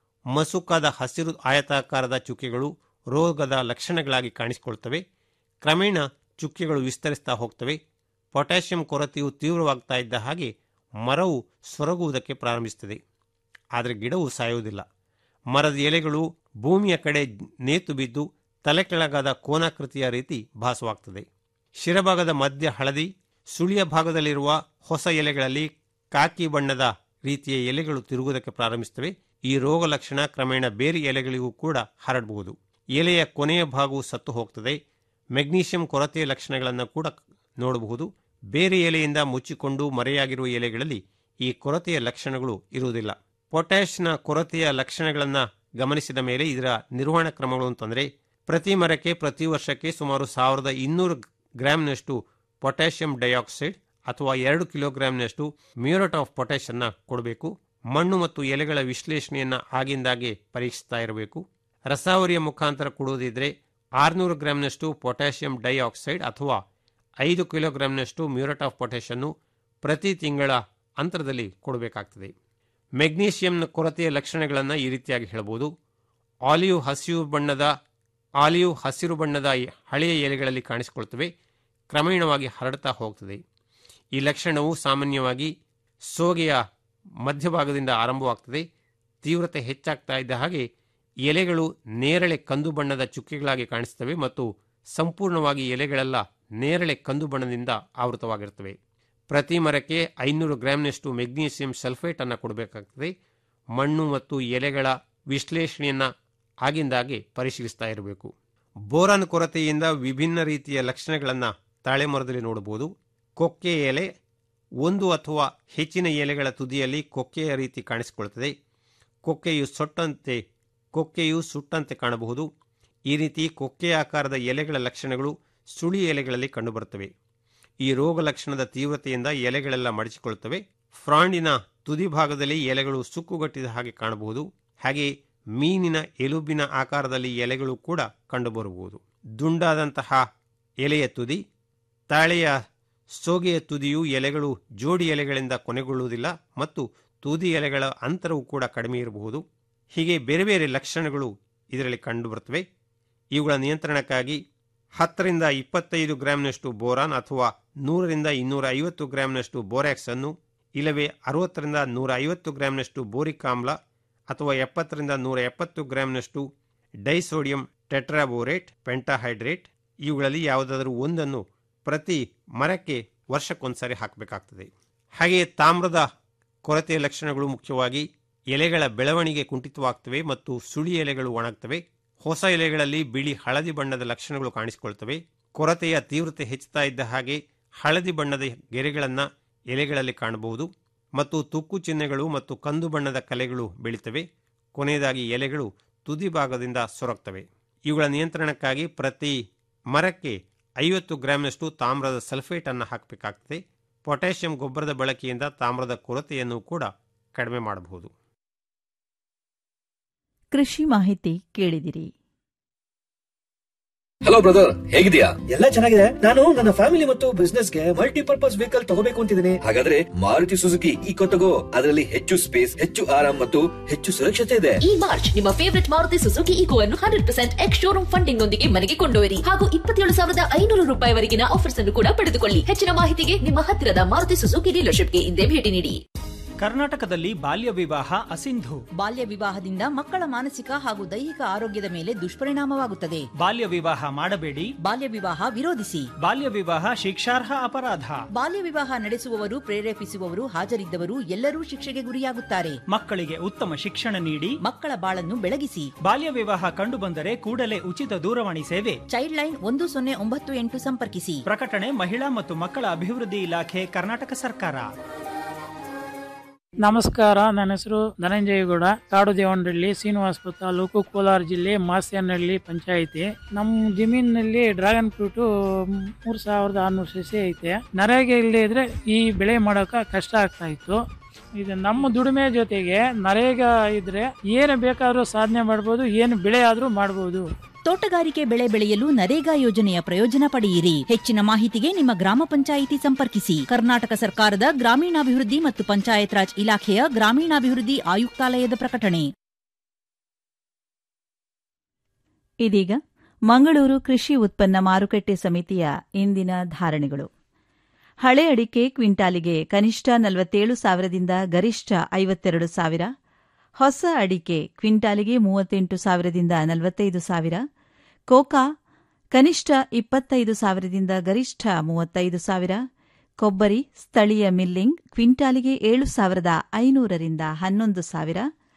ಮಸುಕಾದ ಹಸಿರು ಆಯತಾಕಾರದ ಚುಕ್ಕೆಗಳು ರೋಗದ ಲಕ್ಷಣಗಳಾಗಿ ಕಾಣಿಸಿಕೊಳ್ತವೆ ಕ್ರಮೇಣ ಚುಕ್ಕೆಗಳು ವಿಸ್ತರಿಸ್ತಾ ಹೋಗ್ತವೆ ಪೊಟ್ಯಾಷಿಯಂ ಕೊರತೆಯು ತೀವ್ರವಾಗ್ತಾ ಇದ್ದ ಹಾಗೆ ಮರವು ಸೊರಗುವುದಕ್ಕೆ ಪ್ರಾರಂಭಿಸುತ್ತದೆ ಆದರೆ ಗಿಡವು ಸಾಯುವುದಿಲ್ಲ ಮರದ ಎಲೆಗಳು ಭೂಮಿಯ ಕಡೆ ನೇತು ಬಿದ್ದು ತಲೆ ಕೆಳಗಾದ ಕೋನಾಕೃತಿಯ ರೀತಿ ಭಾಸವಾಗ್ತದೆ ಶಿರಭಾಗದ ಮಧ್ಯ ಹಳದಿ ಸುಳಿಯ ಭಾಗದಲ್ಲಿರುವ ಹೊಸ ಎಲೆಗಳಲ್ಲಿ ಕಾಕಿ ಬಣ್ಣದ ರೀತಿಯ ಎಲೆಗಳು ತಿರುಗುವುದಕ್ಕೆ ಪ್ರಾರಂಭಿಸುತ್ತವೆ ಈ ರೋಗ ಲಕ್ಷಣ ಕ್ರಮೇಣ ಬೇರೆ ಎಲೆಗಳಿಗೂ ಕೂಡ ಹರಡಬಹುದು ಎಲೆಯ ಕೊನೆಯ ಭಾಗವು ಸತ್ತು ಹೋಗ್ತದೆ ಮೆಗ್ನೀಷಿಯಂ ಕೊರತೆಯ ಲಕ್ಷಣಗಳನ್ನು ಕೂಡ ನೋಡಬಹುದು ಬೇರೆ ಎಲೆಯಿಂದ ಮುಚ್ಚಿಕೊಂಡು ಮರೆಯಾಗಿರುವ ಎಲೆಗಳಲ್ಲಿ ಈ ಕೊರತೆಯ ಲಕ್ಷಣಗಳು ಇರುವುದಿಲ್ಲ ಪೊಟ್ಯಾಷ್ನ ಕೊರತೆಯ ಲಕ್ಷಣಗಳನ್ನು ಗಮನಿಸಿದ ಮೇಲೆ ಇದರ ನಿರ್ವಹಣಾ ಕ್ರಮಗಳು ಅಂತಂದರೆ ಪ್ರತಿ ಮರಕ್ಕೆ ಪ್ರತಿ ವರ್ಷಕ್ಕೆ ಸುಮಾರು ಸಾವಿರದ ಇನ್ನೂರು ಗ್ರಾಂನಷ್ಟು ಪೊಟ್ಯಾಷಿಯಂ ಡೈಆಕ್ಸೈಡ್ ಅಥವಾ ಎರಡು ಕಿಲೋಗ್ರಾಂನಷ್ಟು ಮ್ಯೂರೇಟ್ ಆಫ್ ಪೊಟ್ಯಾಷ್ ಅನ್ನ ಕೊಡಬೇಕು ಮಣ್ಣು ಮತ್ತು ಎಲೆಗಳ ವಿಶ್ಲೇಷಣೆಯನ್ನ ಆಗಿಂದಾಗೆ ಪರೀಕ್ಷಿಸ್ತಾ ಇರಬೇಕು ರಸಾವರಿಯ ಮುಖಾಂತರ ಕೊಡುವುದಿದ್ರೆ ಆರುನೂರು ಗ್ರಾಂನಷ್ಟು ಪೊಟ್ಯಾಷಿಯಂ ಡೈಆಕ್ಸೈಡ್ ಅಥವಾ ಐದು ಕಿಲೋಗ್ರಾಂನಷ್ಟು ಮ್ಯೂರೇಟ್ ಆಫ್ ಪೊಟ್ಯಾಷ್ ಅನ್ನು ಪ್ರತಿ ತಿಂಗಳ ಅಂತರದಲ್ಲಿ ಕೊಡಬೇಕಾಗ್ತದೆ ಮೆಗ್ನೀಷಿಯಂನ ಕೊರತೆಯ ಲಕ್ಷಣಗಳನ್ನು ಈ ರೀತಿಯಾಗಿ ಹೇಳಬಹುದು ಆಲಿವ್ ಹಸಿರು ಬಣ್ಣದ ಆಲಿವ್ ಹಸಿರು ಬಣ್ಣದ ಹಳೆಯ ಎಲೆಗಳಲ್ಲಿ ಕಾಣಿಸಿಕೊಳ್ತವೆ ಕ್ರಮೇಣವಾಗಿ ಹರಡ್ತಾ ಹೋಗ್ತದೆ ಈ ಲಕ್ಷಣವು ಸಾಮಾನ್ಯವಾಗಿ ಸೋಗೆಯ ಮಧ್ಯಭಾಗದಿಂದ ಆರಂಭವಾಗ್ತದೆ ತೀವ್ರತೆ ಹೆಚ್ಚಾಗ್ತಾ ಇದ್ದ ಹಾಗೆ ಎಲೆಗಳು ನೇರಳೆ ಕಂದು ಬಣ್ಣದ ಚುಕ್ಕೆಗಳಾಗಿ ಕಾಣಿಸ್ತವೆ ಮತ್ತು ಸಂಪೂರ್ಣವಾಗಿ ಎಲೆಗಳೆಲ್ಲ ನೇರಳೆ ಕಂದು ಬಣ್ಣದಿಂದ ಆವೃತವಾಗಿರ್ತವೆ ಪ್ರತಿ ಮರಕ್ಕೆ ಐನೂರು ಗ್ರಾಂನಷ್ಟು ಮೆಗ್ನೀಷಿಯಂ ಸಲ್ಫೇಟ್ ಅನ್ನು ಕೊಡಬೇಕಾಗ್ತದೆ ಮಣ್ಣು ಮತ್ತು ಎಲೆಗಳ ವಿಶ್ಲೇಷಣೆಯನ್ನ ಆಗಿಂದಾಗೆ ಪರಿಶೀಲಿಸ್ತಾ ಇರಬೇಕು ಬೋರಾನ್ ಕೊರತೆಯಿಂದ ವಿಭಿನ್ನ ರೀತಿಯ ಲಕ್ಷಣಗಳನ್ನು ತಾಳೆ ಮರದಲ್ಲಿ ನೋಡಬಹುದು ಕೊಕ್ಕೆ ಎಲೆ ಒಂದು ಅಥವಾ ಹೆಚ್ಚಿನ ಎಲೆಗಳ ತುದಿಯಲ್ಲಿ ಕೊಕ್ಕೆಯ ರೀತಿ ಕಾಣಿಸಿಕೊಳ್ಳುತ್ತದೆ ಕೊಕ್ಕೆಯು ಸೊಟ್ಟಂತೆ ಕೊಕ್ಕೆಯು ಸುಟ್ಟಂತೆ ಕಾಣಬಹುದು ಈ ರೀತಿ ಕೊಕ್ಕೆಯ ಆಕಾರದ ಎಲೆಗಳ ಲಕ್ಷಣಗಳು ಸುಳಿ ಎಲೆಗಳಲ್ಲಿ ಕಂಡುಬರುತ್ತವೆ ಈ ರೋಗ ಲಕ್ಷಣದ ತೀವ್ರತೆಯಿಂದ ಎಲೆಗಳೆಲ್ಲ ಮಡಚಿಕೊಳ್ಳುತ್ತವೆ ಫ್ರಾಂಡಿನ ತುದಿ ಭಾಗದಲ್ಲಿ ಎಲೆಗಳು ಸುಕ್ಕುಗಟ್ಟಿದ ಹಾಗೆ ಕಾಣಬಹುದು ಹಾಗೆ ಮೀನಿನ ಎಲುಬಿನ ಆಕಾರದಲ್ಲಿ ಎಲೆಗಳು ಕೂಡ ಕಂಡುಬರಬಹುದು ದುಂಡಾದಂತಹ ಎಲೆಯ ತುದಿ ತಾಳೆಯ ಸೋಗೆಯ ತುದಿಯು ಎಲೆಗಳು ಜೋಡಿ ಎಲೆಗಳಿಂದ ಕೊನೆಗೊಳ್ಳುವುದಿಲ್ಲ ಮತ್ತು ತುದಿ ಎಲೆಗಳ ಅಂತರವು ಕೂಡ ಕಡಿಮೆ ಇರಬಹುದು ಹೀಗೆ ಬೇರೆ ಬೇರೆ ಲಕ್ಷಣಗಳು ಇದರಲ್ಲಿ ಕಂಡುಬರುತ್ತವೆ ಇವುಗಳ ನಿಯಂತ್ರಣಕ್ಕಾಗಿ ಹತ್ತರಿಂದ ಇಪ್ಪತ್ತೈದು ಗ್ರಾಂನಷ್ಟು ಬೋರಾನ್ ಅಥವಾ ನೂರರಿಂದ ಇನ್ನೂರ ಐವತ್ತು ಗ್ರಾಂನಷ್ಟು ಬೋರ್ಯಾಕ್ಸ್ ಅನ್ನು ಇಲ್ಲವೇ ಅರವತ್ತರಿಂದ ನೂರ ಐವತ್ತು ಗ್ರಾಂನಷ್ಟು ಬೋರಿಕ್ ಆಮ್ಲ ಅಥವಾ ಎಪ್ಪತ್ತರಿಂದ ನೂರ ಎಪ್ಪತ್ತು ಗ್ರಾಂನಷ್ಟು ಡೈಸೋಡಿಯಂ ಟೆಟ್ರಾಬೋರೇಟ್ ಪೆಂಟಾಹೈಡ್ರೇಟ್ ಇವುಗಳಲ್ಲಿ ಯಾವುದಾದರೂ ಒಂದನ್ನು ಪ್ರತಿ ಮರಕ್ಕೆ ವರ್ಷಕ್ಕೊಂದ್ಸರಿ ಹಾಕಬೇಕಾಗ್ತದೆ ಹಾಗೆಯೇ ತಾಮ್ರದ ಕೊರತೆಯ ಲಕ್ಷಣಗಳು ಮುಖ್ಯವಾಗಿ ಎಲೆಗಳ ಬೆಳವಣಿಗೆ ಕುಂಠಿತವಾಗ್ತವೆ ಮತ್ತು ಸುಳಿ ಎಲೆಗಳು ಒಣಗ್ತವೆ ಹೊಸ ಎಲೆಗಳಲ್ಲಿ ಬಿಳಿ ಹಳದಿ ಬಣ್ಣದ ಲಕ್ಷಣಗಳು ಕಾಣಿಸಿಕೊಳ್ತವೆ ಕೊರತೆಯ ತೀವ್ರತೆ ಹೆಚ್ಚುತ್ತಾ ಇದ್ದ ಹಾಗೆ ಹಳದಿ ಬಣ್ಣದ ಗೆರೆಗಳನ್ನು ಎಲೆಗಳಲ್ಲಿ ಕಾಣಬಹುದು ಮತ್ತು ತುಕ್ಕು ಚಿಹ್ನೆಗಳು ಮತ್ತು ಕಂದು ಬಣ್ಣದ ಕಲೆಗಳು ಬೆಳೀತವೆ ಕೊನೆಯದಾಗಿ ಎಲೆಗಳು ತುದಿ ಭಾಗದಿಂದ ಸೊರಗ್ತವೆ ಇವುಗಳ ನಿಯಂತ್ರಣಕ್ಕಾಗಿ ಪ್ರತಿ ಮರಕ್ಕೆ ಐವತ್ತು ಗ್ರಾಂನಷ್ಟು ತಾಮ್ರದ ಸಲ್ಫೇಟ್ ಅನ್ನು ಹಾಕಬೇಕಾಗ್ತದೆ ಪೊಟ್ಯಾಷಿಯಂ ಗೊಬ್ಬರದ ಬಳಕೆಯಿಂದ ತಾಮ್ರದ ಕೊರತೆಯನ್ನು ಕೂಡ ಕಡಿಮೆ ಮಾಡಬಹುದು ಕೃಷಿ ಮಾಹಿತಿ ಕೇಳಿದಿರಿ ಹಲೋ ಬ್ರದರ್ ಹೇಗಿದ್ಯಾ ಎಲ್ಲ ಚೆನ್ನಾಗಿದೆ ನಾನು ನನ್ನ ಫ್ಯಾಮಿಲಿ ಮತ್ತು ಬಿಸ್ನೆಸ್ ಗೆ ಮಲ್ಟಿಪರ್ಪಸ್ ವೆಹಿಕಲ್ ತಗೋಬೇಕು ಅಂತಿದ್ದೀನಿ ಹಾಗಾದ್ರೆ ಮಾರುತಿ ಸುಜುಕಿ ಈಕೋ ತಗೋ ಅದರಲ್ಲಿ ಹೆಚ್ಚು ಸ್ಪೇಸ್ ಹೆಚ್ಚು ಆರಾಮ್ ಮತ್ತು ಹೆಚ್ಚು ಸುರಕ್ಷತೆ ಇದೆ ಈ ಮಾರ್ಚ್ ನಿಮ್ಮ ಫೇವರಿಟ್ ಮಾರುತಿ ಸುಜುಕಿ ಈಕೋ ಅನ್ನು hundred percent ex showroom funding ನೊಂದಿಗೆ ಮನೆಗೆ ಕೊಂಡೊಯ್ಯಿರಿ ಹಾಗೂ ಇಪ್ಪತ್ತೇಳು ಸಾವಿರದ ಐನೂರು ರೂಪಾಯಿವರೆಗಿನ ಆಫರ್ಸ್ ಅನ್ನು ಕೂಡ ಪಡೆದುಕೊಳ್ಳಿ ಹೆಚ್ಚಿನ ಮಾಹಿತಿಗೆ ನಿಮ್ಮ ಹತ್ತಿರದ ಮಾರುತಿ ಸುಜುಕಿ ಡೀಲರ್ಶಿಪ್ಗೆ ಇಂದೇ ಭೇಟಿ ನೀಡಿ ಕರ್ನಾಟಕದಲ್ಲಿ ಬಾಲ್ಯ ವಿವಾಹ ಅಸಿಂಧು ಬಾಲ್ಯ ವಿವಾಹದಿಂದ ಮಕ್ಕಳ ಮಾನಸಿಕ ಹಾಗೂ ದೈಹಿಕ ಆರೋಗ್ಯದ ಮೇಲೆ ದುಷ್ಪರಿಣಾಮವಾಗುತ್ತದೆ ಬಾಲ್ಯ ವಿವಾಹ ಮಾಡಬೇಡಿ ಬಾಲ್ಯ ವಿವಾಹ ವಿರೋಧಿಸಿ ಬಾಲ್ಯ ವಿವಾಹ ಶಿಕ್ಷಾರ್ಹ ಅಪರಾಧ ಬಾಲ್ಯ ವಿವಾಹ ನಡೆಸುವವರು ಪ್ರೇರೇಪಿಸುವವರು ಹಾಜರಿದ್ದವರು ಎಲ್ಲರೂ ಶಿಕ್ಷೆಗೆ ಗುರಿಯಾಗುತ್ತಾರೆ ಮಕ್ಕಳಿಗೆ ಉತ್ತಮ ಶಿಕ್ಷಣ ನೀಡಿ ಮಕ್ಕಳ ಬಾಳನ್ನು ಬೆಳಗಿಸಿ ಬಾಲ್ಯ ವಿವಾಹ ಕಂಡುಬಂದರೆ ಕೂಡಲೇ ಉಚಿತ ದೂರವಾಣಿ ಸೇವೆ ಚೈಲ್ಡ್ ಲೈನ್ ಒಂದು ಸೊನ್ನೆ ಒಂಬತ್ತು ಎಂಟು ಸಂಪರ್ಕಿಸಿ ಪ್ರಕಟಣೆ ಮಹಿಳಾ ಮತ್ತು ಮಕ್ಕಳ ಅಭಿವೃದ್ಧಿ ಇಲಾಖೆ ಕರ್ನಾಟಕ ಸರ್ಕಾರ ನಮಸ್ಕಾರ ನನ್ನ ಹೆಸರು ಧನಂಜಯಗೌಡ ಕಾಡು ದೇವನಹಳ್ಳಿ ಶ್ರೀನಿವಾಸಪುರ ತಾಲೂಕು ಕೋಲಾರ ಜಿಲ್ಲೆ ಮಾಸ್ಯನಹಳ್ಳಿ ಪಂಚಾಯಿತಿ ನಮ್ಮ ಜಮೀನಿನಲ್ಲಿ ಡ್ರ್ಯಾಗನ್ ಫ್ರೂಟ್ ಮೂರ್ ಸಾವಿರದ ಆರ್ನೂರು ಸಸಿ ಐತೆ ನರೇಗೆ ಇಲ್ಲದೆ ಇದ್ರೆ ಈ ಬೆಳೆ ಮಾಡೋಕೆ ಕಷ್ಟ ಆಗ್ತಾ ಇತ್ತು ಇದು ನಮ್ಮ ದುಡಿಮೆ ಜೊತೆಗೆ ನರೇಗ ಇದ್ರೆ ಏನು ಬೇಕಾದ್ರೂ ಸಾಧನೆ ಮಾಡ್ಬೋದು ಏನು ಬೆಳೆ ಆದ್ರೂ ಮಾಡ್ಬೋದು ತೋಟಗಾರಿಕೆ ಬೆಳೆ ಬೆಳೆಯಲು ನರೇಗಾ ಯೋಜನೆಯ ಪ್ರಯೋಜನ ಪಡೆಯಿರಿ ಹೆಚ್ಚಿನ ಮಾಹಿತಿಗೆ ನಿಮ್ಮ ಗ್ರಾಮ ಪಂಚಾಯಿತಿ ಸಂಪರ್ಕಿಸಿ ಕರ್ನಾಟಕ ಸರ್ಕಾರದ ಗ್ರಾಮೀಣಾಭಿವೃದ್ಧಿ ಮತ್ತು ಪಂಚಾಯತ್ ರಾಜ್ ಇಲಾಖೆಯ ಗ್ರಾಮೀಣಾಭಿವೃದ್ಧಿ ಆಯುಕ್ತಾಲಯದ ಪ್ರಕಟಣೆ ಇದೀಗ ಮಂಗಳೂರು ಕೃಷಿ ಉತ್ಪನ್ನ ಮಾರುಕಟ್ಟೆ ಸಮಿತಿಯ ಇಂದಿನ ಧಾರಣೆಗಳು ಹಳೆ ಅಡಿಕೆ ಕ್ವಿಂಟಾಲಿಗೆ ಕನಿಷ್ಠ ನಲವತ್ತೇಳು ಸಾವಿರದಿಂದ ಗರಿಷ್ಠ ಐವತ್ತೆರಡು ಸಾವಿರ ಹೊಸ ಅಡಿಕೆ ಕ್ವಿಂಟಾಲಿಗೆ ಮೂವತ್ತೆಂಟು ಸಾವಿರದಿಂದ ನಲವತ್ತೈದು ಸಾವಿರ ಕೋಕಾ ಕನಿಷ್ಠ ಇಪ್ಪತ್ತೈದು ಸಾವಿರದಿಂದ ಗರಿಷ್ಠ ಮೂವತ್ತೈದು ಸಾವಿರ ಕೊಬ್ಬರಿ ಸ್ಥಳೀಯ ಮಿಲ್ಲಿಂಗ್ ಕ್ವಿಂಟಾಲಿಗೆ ಏಳು ಸಾವಿರದ ಐನೂರರಿಂದ ಹನ್ನೊಂದು ಸಾವಿರ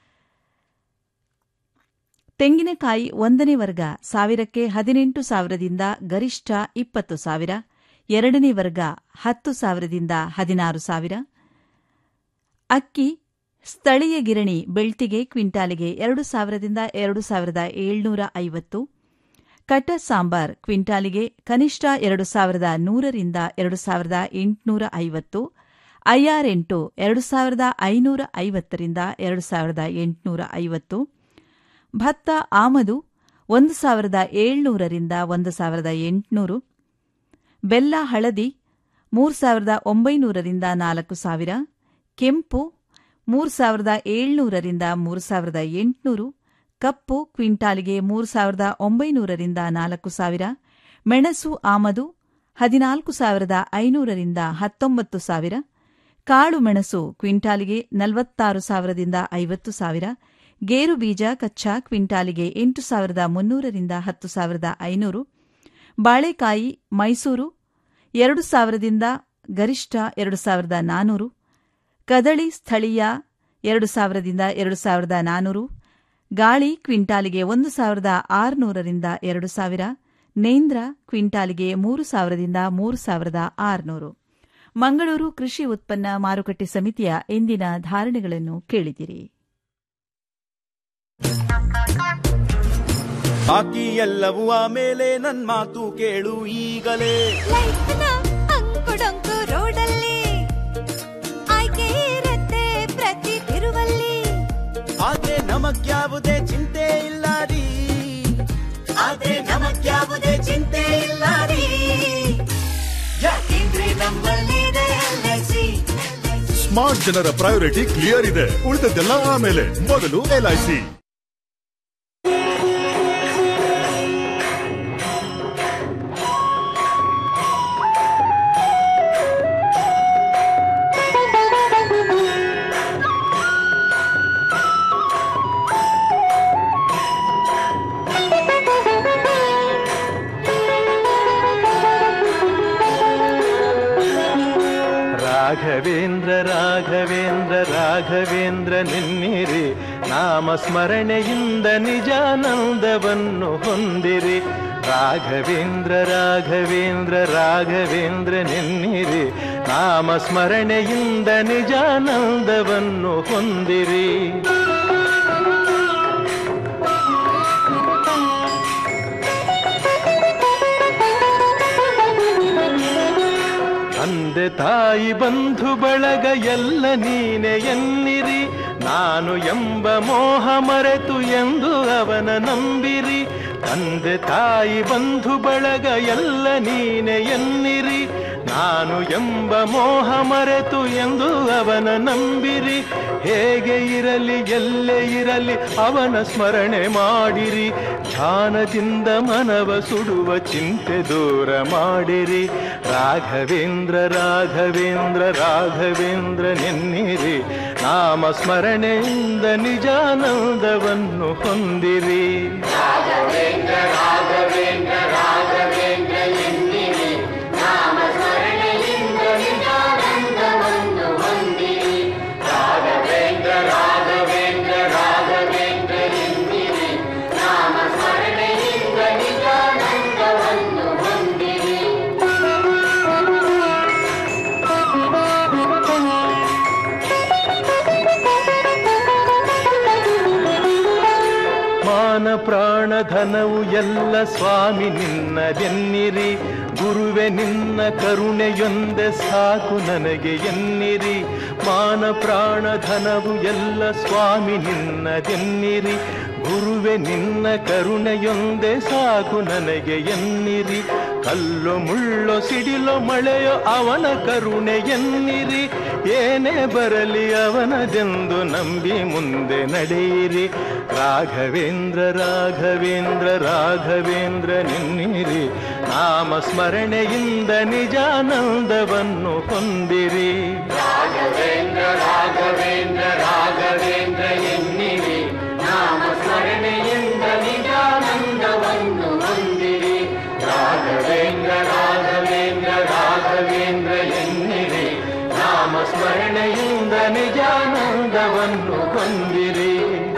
ತೆಂಗಿನಕಾಯಿ ಒಂದನೇ ವರ್ಗ ಸಾವಿರಕ್ಕೆ ಹದಿನೆಂಟು ಸಾವಿರದಿಂದ ಗರಿಷ್ಠ ಇಪ್ಪತ್ತು ಸಾವಿರ ಎರಡನೇ ವರ್ಗ ಹತ್ತು ಸಾವಿರದಿಂದ ಹದಿನಾರು ಸಾವಿರ ಅಕ್ಕಿ ಸ್ಥಳೀಯ ಗಿರಣಿ ಬೆಳ್ತಿಗೆ ಕ್ವಿಂಟಾಲಿಗೆ ಎರಡು ಸಾವಿರದಿಂದ ಎರಡು ಸಾವಿರದ ಏಳ್ನೂರ ಐವತ್ತು ಕಟ್ಟ ಸಾಂಬಾರ್ ಕ್ವಿಂಟಾಲಿಗೆ ಕನಿಷ್ಠ ಎರಡು ಸಾವಿರದ ನೂರರಿಂದ ಎರಡು ಸಾವಿರದ ಎಂಟುನೂರ ಐವತ್ತು ಐಆರ್ ಎಂಟು ಎರಡು ಸಾವಿರದ ಐನೂರ ಐವತ್ತರಿಂದ ಎರಡು ಸಾವಿರದ ಎಂಟುನೂರ ಐವತ್ತು ಭತ್ತ ಆಮದು ಒಂದು ಸಾವಿರದ ಏಳ್ನೂರರಿಂದ ಒಂದು ಸಾವಿರದ ಎಂಟುನೂರು ಬೆಲ್ಲ ಹಳದಿ ಮೂರು ಸಾವಿರದ ಒಂಬೈನೂರರಿಂದ ನಾಲ್ಕು ಸಾವಿರ ಕೆಂಪು ಮೂರು ಸಾವಿರದ ಏಳ್ನೂರರಿಂದ ಮೂರು ಸಾವಿರದ ಎಂಟುನೂರು ಕಪ್ಪು ಕ್ವಿಂಟಾಲಿಗೆ ಮೂರು ಸಾವಿರದ ಒಂಬೈನೂರರಿಂದ ನಾಲ್ಕು ಸಾವಿರ ಮೆಣಸು ಆಮದು ಹದಿನಾಲ್ಕು ಸಾವಿರದ ಐನೂರರಿಂದ ಹತ್ತೊಂಬತ್ತು ಸಾವಿರ ಕಾಳು ಮೆಣಸು ಕ್ವಿಂಟಾಲಿಗೆ ನಲವತ್ತಾರು ಸಾವಿರದಿಂದ ಐವತ್ತು ಸಾವಿರ ಗೇರು ಬೀಜ ಕಚ್ಚಾ ಕ್ವಿಂಟಾಲಿಗೆ ಎಂಟು ಸಾವಿರದ ಮುನ್ನೂರರಿಂದ ಹತ್ತು ಸಾವಿರದ ಐನೂರು ಬಾಳೆಕಾಯಿ ಮೈಸೂರು ಎರಡು ಸಾವಿರದಿಂದ ಗರಿಷ್ಠ ಎರಡು ಸಾವಿರದ ನಾನೂರು ಕದಳಿ ಸ್ಥಳೀಯ ಎರಡು ಸಾವಿರದಿಂದ ಎರಡು ಸಾವಿರದ ನಾನೂರು ಗಾಳಿ ಕ್ವಿಂಟಾಲಿಗೆ ಒಂದು ಸಾವಿರದ ಆರುನೂರರಿಂದ ಎರಡು ಸಾವಿರ ನೇಂದ್ರ ಕ್ವಿಂಟಾಲಿಗೆ ಮೂರು ಸಾವಿರದಿಂದ ಮೂರು ಸಾವಿರದ ಆರುನೂರು ಮಂಗಳೂರು ಕೃಷಿ ಉತ್ಪನ್ನ ಮಾರುಕಟ್ಟೆ ಸಮಿತಿಯ ಇಂದಿನ ಧಾರಣೆಗಳನ್ನು ಕೇಳಿದಿರಿ ಬಾಕಿ ಎಲ್ಲವೂ ಆಮೇಲೆ ನನ್ ಮಾತು ಕೇಳು ಈಗಲೇ ಲೈಫ್ನ ಅಂಕುಡೊಂಕು ರೋಡಲ್ಲಿ ಆಯ್ಕೆ ಇರತ್ತೆ ಪ್ರತಿ ತಿರುವಲ್ಲಿ ಆದ್ರೆ ನಮಗ್ಯಾವುದೇ ಚಿಂತೆ ಇಲ್ಲ ರೀ ಆದ್ರೆ ನಮಗ್ಯಾವುದೇ ಚಿಂತೆ ಇಲ್ಲ ರೀ ಯಾಕೆಂದ್ರೆ ನಮ್ಮಲ್ಲಿದೆ ಎಲ್ಐಸಿ ಸ್ಮಾರ್ಟ್ ಜನರ ಪ್ರಯಾರಿಟಿ ಕ್ಲಿಯರ್ ಇದೆ ಉಳಿದದ್ದೆಲ್ಲ ಆಮೇಲೆ ಮೊದಲು ಎಲ್ಐಸಿ ರಾಘವೇಂದ್ರ ರಾಘವೇಂದ್ರ ರಾಘವೇಂದ್ರ ನಿನ್ನಿರಿ ನಾಮ ಸ್ಮರಣೆಯಿಂದ ನಿಜಾನಂದವನ್ನು ಹೊಂದಿರಿ ರಾಘವೇಂದ್ರ ರಾಘವೇಂದ್ರ ರಾಘವೇಂದ್ರ ನಿನ್ನಿರಿ ನಾಮ ಸ್ಮರಣೆಯಿಂದ ನಿಜಾನಂದವನ್ನು ಹೊಂದಿರಿ ತಂದೆ ತಾಯಿ ಬಂಧು ಬಳಗ ಎಲ್ಲ ನೀನೆ ಎನ್ನಿರಿ ನಾನು ಎಂಬ ಮೋಹ ಮರೆತು ಎಂದು ಅವನ ನಂಬಿರಿ ತಂದೆ ತಾಯಿ ಬಂಧು ಬಳಗ ಎಲ್ಲ ನೀನೆ ಎನ್ನಿರಿ ನಾನು ಎಂಬ ಮೋಹ ಮರೆತು ಎಂದು ಅವನ ನಂಬಿರಿ ಹೇಗೆ ಇರಲಿ ಎಲ್ಲೇ ಇರಲಿ ಅವನ ಸ್ಮರಣೆ ಮಾಡಿರಿ ಧ್ಯಾನದಿಂದ ಮನವ ಸುಡುವ ಚಿಂತೆ ದೂರ ಮಾಡಿರಿ ರಾಘವೇಂದ್ರ ರಾಘವೇಂದ್ರ ರಾಘವೇಂದ್ರ ನೆನ್ನಿರಿ ನಾಮ ಸ್ಮರಣೆಯಿಂದ ನಿಜಾನಂದವನ್ನು ಹೊಂದಿರಿ ರಾಘವೇಂದ್ರ ರಾಘವೇಂದ್ರ ರಾಘವೇಂದ್ರ ಎನ್ನಿರಿ ನಾಮ ಸ್ಮರಣೆಯಿಂದ ನಿಜಾನಂದವನ್ನು ಹೊಂದಿರಿ ರಾಘವೇಂದ್ರ ರಾಘವೇಂದ್ರ ರಾಘವೇಂದ್ರ ಎನ್ನಿರಿ ನಾಮ ಸ್ಮರಣೆಯಿಂದ ನಿಜಾನಂದವನ್ನು ಹೊಂದಿರಿ ಮಾನ ಪ್ರಾಣ ಧನವು ಎಲ್ಲ ಸ್ವಾಮಿ ನಿನ್ನದೆನ್ನಿರಿ ಗುರುವೆ ನಿನ್ನ ಕರುಣೆಯೊಂದೆ ಸಾಕು ನನಗೆ ಎನ್ನಿರಿ ಮಾನ ಪ್ರಾಣ ಧನವು ಎಲ್ಲ ಸ್ವಾಮಿ ನಿನ್ನದೆನ್ನಿರಿ ಗುರುವೆ ನಿನ್ನ ಕರುಣೆಯೊಂದೆ ಸಾಕು ನನಗೆ ಎನ್ನಿರಿ ಕಲ್ಲು ಮುಳ್ಳೋ ಸಿಡಿಲೋ ಮಳೆಯೋ ಅವನ ಕರುಣೆ ಎನ್ನಿರಿ ಏನೇ ಬರಲಿ ಅವನದೆಂದು ನಂಬಿ ಮುಂದೆ ನಡೆಯಿರಿ ರಾಘವೇಂದ್ರ ರಾಘವೇಂದ್ರ ರಾಘವೇಂದ್ರ ನಿನ್ನಿರಿ ನಾಮ ಸ್ಮರಣೆಯಿಂದ ನಿಜಾನಂದವನ್ನು ಹೊಂದಿರಿ ರಾಘವೇಂದ್ರ ರಾಘವೇಂದ್ರ ರಾಘವೇಂದ್ರ ಎನ್ನಿರಿ ನಾಮ ಸ್ಮರಣೆಯಿಂದ ನಿಜಾನಂದವನ್ನು ಹೊಂದಿರಿ ರಾಘವೇಂದ್ರ ರಾಘವೇಂದ್ರ ರಾಘವೇಂದ್ರ ಎನ್ನಿರಿ ನಾಮ ಸ್ಮರಣೆಯಿಂದ ನಿಜಾನಂದವನ್ನು ಹೊಂದಿರಿ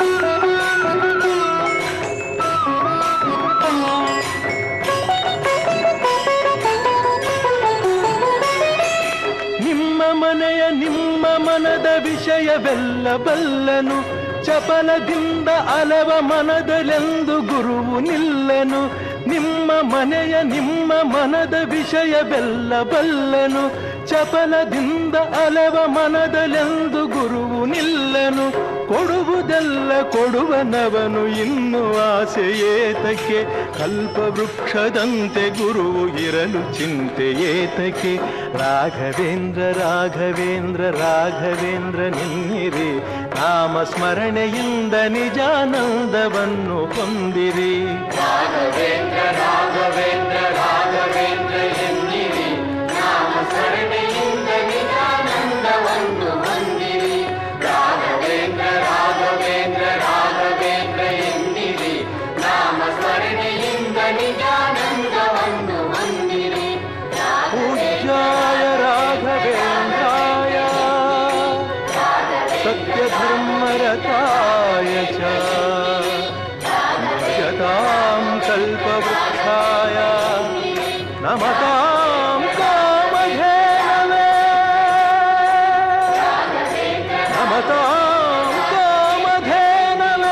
ನಿಮ್ಮ ಮನೆಯ ನಿಮ್ಮ ಮನದ ವಿಷಯವೆಲ್ಲ ಬಲ್ಲನು ಚಪಲದಿಂದ ಅಲವ ಮನದಲೆಂದು ಗುರುವು ನಿಲ್ಲನು ನಿಮ್ಮ ಮನೆಯ ನಿಮ್ಮ ಮನದ ವಿಷಯವೆಲ್ಲ ಬಲ್ಲನು ಚಪಲದಿಂದ ಅಲವ ಮನದಲೆಂದು ಗುರುವು ನಿಲ್ಲನು ಕೊಡುವುದೆಲ್ಲ ಕೊಡುವನವನು ಇನ್ನು ಆಸೆ ಏತಕ್ಕೆ ಕಲ್ಪವೃಕ್ಷದಂತೆ ಗುರುವು ಇರಲು ಚಿಂತೆ ಏತಕ್ಕೆ ರಾಘವೇಂದ್ರ ರಾಘವೇಂದ್ರ ರಾಘವೇಂದ್ರ ನಿನ್ನಿರಿ ನಾಮ ಸ್ಮರಣೆಯಿಂದ ನಿಜಾನಂದವನ್ನು ಹೊಂದಿರಿ ರಾಘವೇಂದ್ರ ರಾಘವೇಂದ್ರ ರಾಘವೇಂದ್ರ ಎನ್ನಿರಿ ನಾಮ ಸ್ಮರಣೆಯಿಂದ ನಿಜಾನಂದವನ್ನು ಹೊಂದಿರಿ ರಾಘವೇಂದ್ರ ರಾಘವೇಂದ್ರ ರಾಘವೇಂದ್ರ ಎನ್ನಿರಿ ನಾಮ ಸ್ಮರಣೆಯಿಂದ ನಿಜಾನಂದವನ್ನು ಹೊಂದಿರಿ पूज्याय राघवेन्द्राय सत्यधर्मरताय च ನಮತಾಂ ಕಾಮಧೇನವೇ ನಮತಾಂ ಕಾಮಧೇನವೇ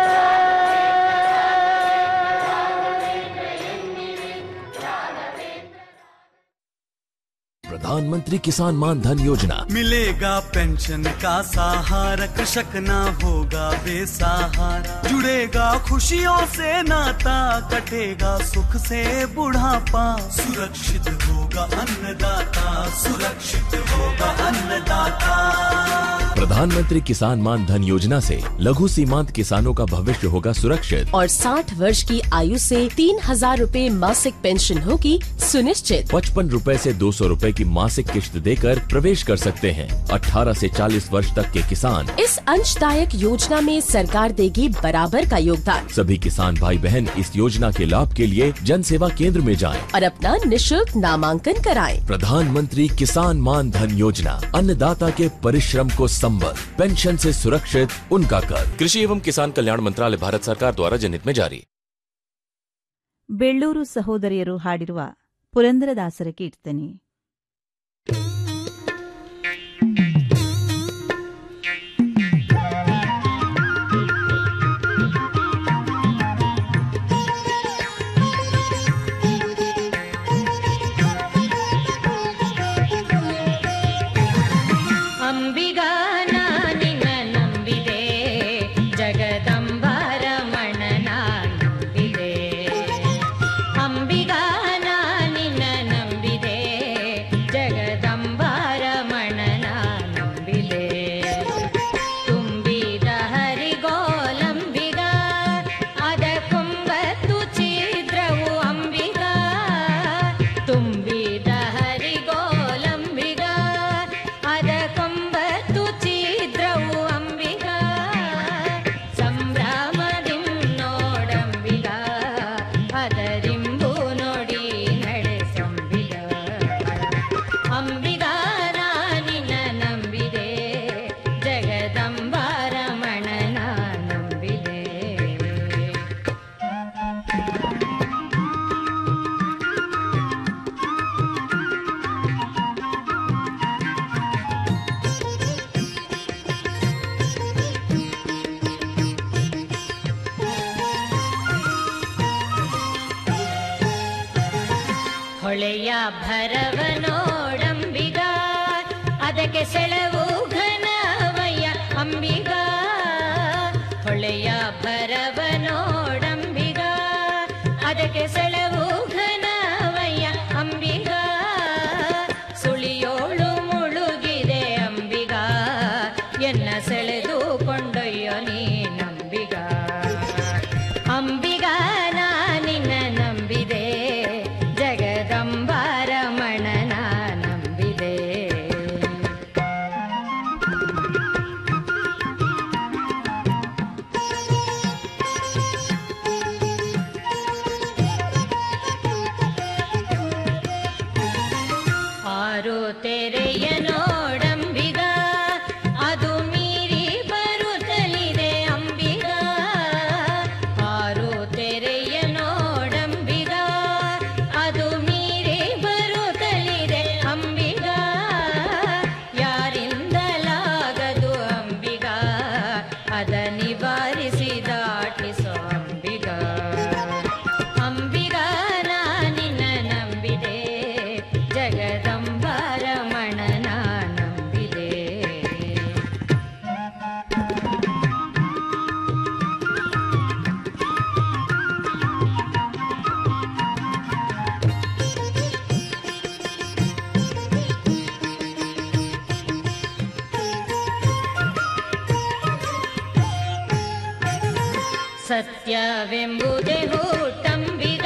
प्रधानमंत्री किसान मान धन योजना मिलेगा पेंशन का सहारा कृषक ना होगा बेसहारा जुड़ेगा खुशियों से नाता कटेगा सुख से बुढ़ापा सुरक्षित होगा अन्नदाता सुरक्षित होगा अन्नदाता प्रधानमंत्री किसान मान धन योजना से लघु सीमांत किसानों का भविष्य होगा सुरक्षित और 60 वर्ष की आयु से तीन हजार रूपए मासिक पेंशन होगी सुनिश्चित पचपन रूपए ऐसी दो सौ रूपए की मासिक किश्त देकर प्रवेश कर सकते हैं 18 से 40 वर्ष तक के किसान इस अंशदायक योजना में सरकार देगी बराबर का योगदान सभी किसान भाई बहन इस योजना के लाभ के लिए जन सेवा केंद्र में जाएं। और अपना निशुल्क नामांकन कराएं। प्रधानमंत्री किसान मान धन योजना अन्नदाता के परिश्रम को संबल पेंशन से सुरक्षित उनका कर कृषि एवं किसान कल्याण मंत्रालय भारत सरकार द्वारा जनहित में जारी ಬೆಳ್ಳೂರು ಸಹೋದರಿಯರು ಹಾಡಿರುವ ಪುರಂದರದಾಸರ ಕೀರ್ತನೆ ಅಂಬಿಗಾನ ನಿನ್ನ ನಂಬಿದೆ ಜಗದಂಬಾರಮಣ ನಂಬಿದೆ ಅಂಬಿಗಾನ ನಿನ್ನ ನಂಬಿದೆ ಜಗದಂಬಾರಮಣ ನಂಬಿದೆ ತುಂಬಿದ ಹರಿಗೋಲಂಬಿಗ ಅದ ಕೊಂಬತ್ತು ಛಿದ್ರವು ಅಂಬಿಗ ತುಂಬಿದ ಹರಿಗೋಲಂಬಿಗ ಅದ ಕೊಂಬತ್ತು ಛಿದ್ರವು ಅಂಬಿಗ ಸಂಭ್ರಮದಿಂ ನೋಡಂಬಿಗ ಅದರಿಂಬು ನೋಡಿ ನಡೆಸಂಬಿಗ ಅಂಬಿಗ ನಿನ್ನ ನಂಬಿದೆ ಜಗದಂಬಾರಮಣನ ನಂಬಿದೆ ಹೊಳೆಯ ಭರವನೋಡಂಬಿಗ ಅದಕ್ಕೆ ಸೆಳವು ಘನವಯ್ಯ ಅಂಬಿಗ ಹೊಳೆಯ ಭರವನೋಡಂಬಿಗ ಅದಕ್ಕೆ ಸೆಳವು ಘನವಯ್ಯ ಅಂಬಿಗ ಸುಳಿಯೋಳು ಮುಳುಗಿದೆ ಅಂಬಿಗ ಎನ್ನ ಸೆಳೆದು ಕೊಂಡೊಯ್ಯೋ ನೀ ನಂಬಿಗ ಅಂಬಿಗ ನಿನ್ನ ನಂಬಿದೆ ಜಗದಂಬಾರಮಣನ ನಂಬಿದೆ ಆರು ತೆರೆಯ ನೋಡಂಬಿಗ ಅದು ಮೀರಿ ಬರುತ್ತಲಿದೆ ಅಂಬಿಗ ಆರು ತೆರೆಯ ನೋಡಂಬಿಗ ಅದು ಮೀರಿ ಬರುತ್ತಲಿದೆ ಅಂಬಿಗ ಯಾರಿಂದಲಾಗದು ಅಂಬಿಗ ಅದ ನಿವಾರಿಸಿ ದಾಟಿಸೋ ಅಂಬಿಗ ಅಂಬಿಗ ನಿನ್ನ ನಂಬಿದೆ ಜಗದಂಬಾರಮಣನ ನಂಬಿದೆ ಸತ್ಯವೆಂಬುದೇ ಹೂಟಂಬಿಗ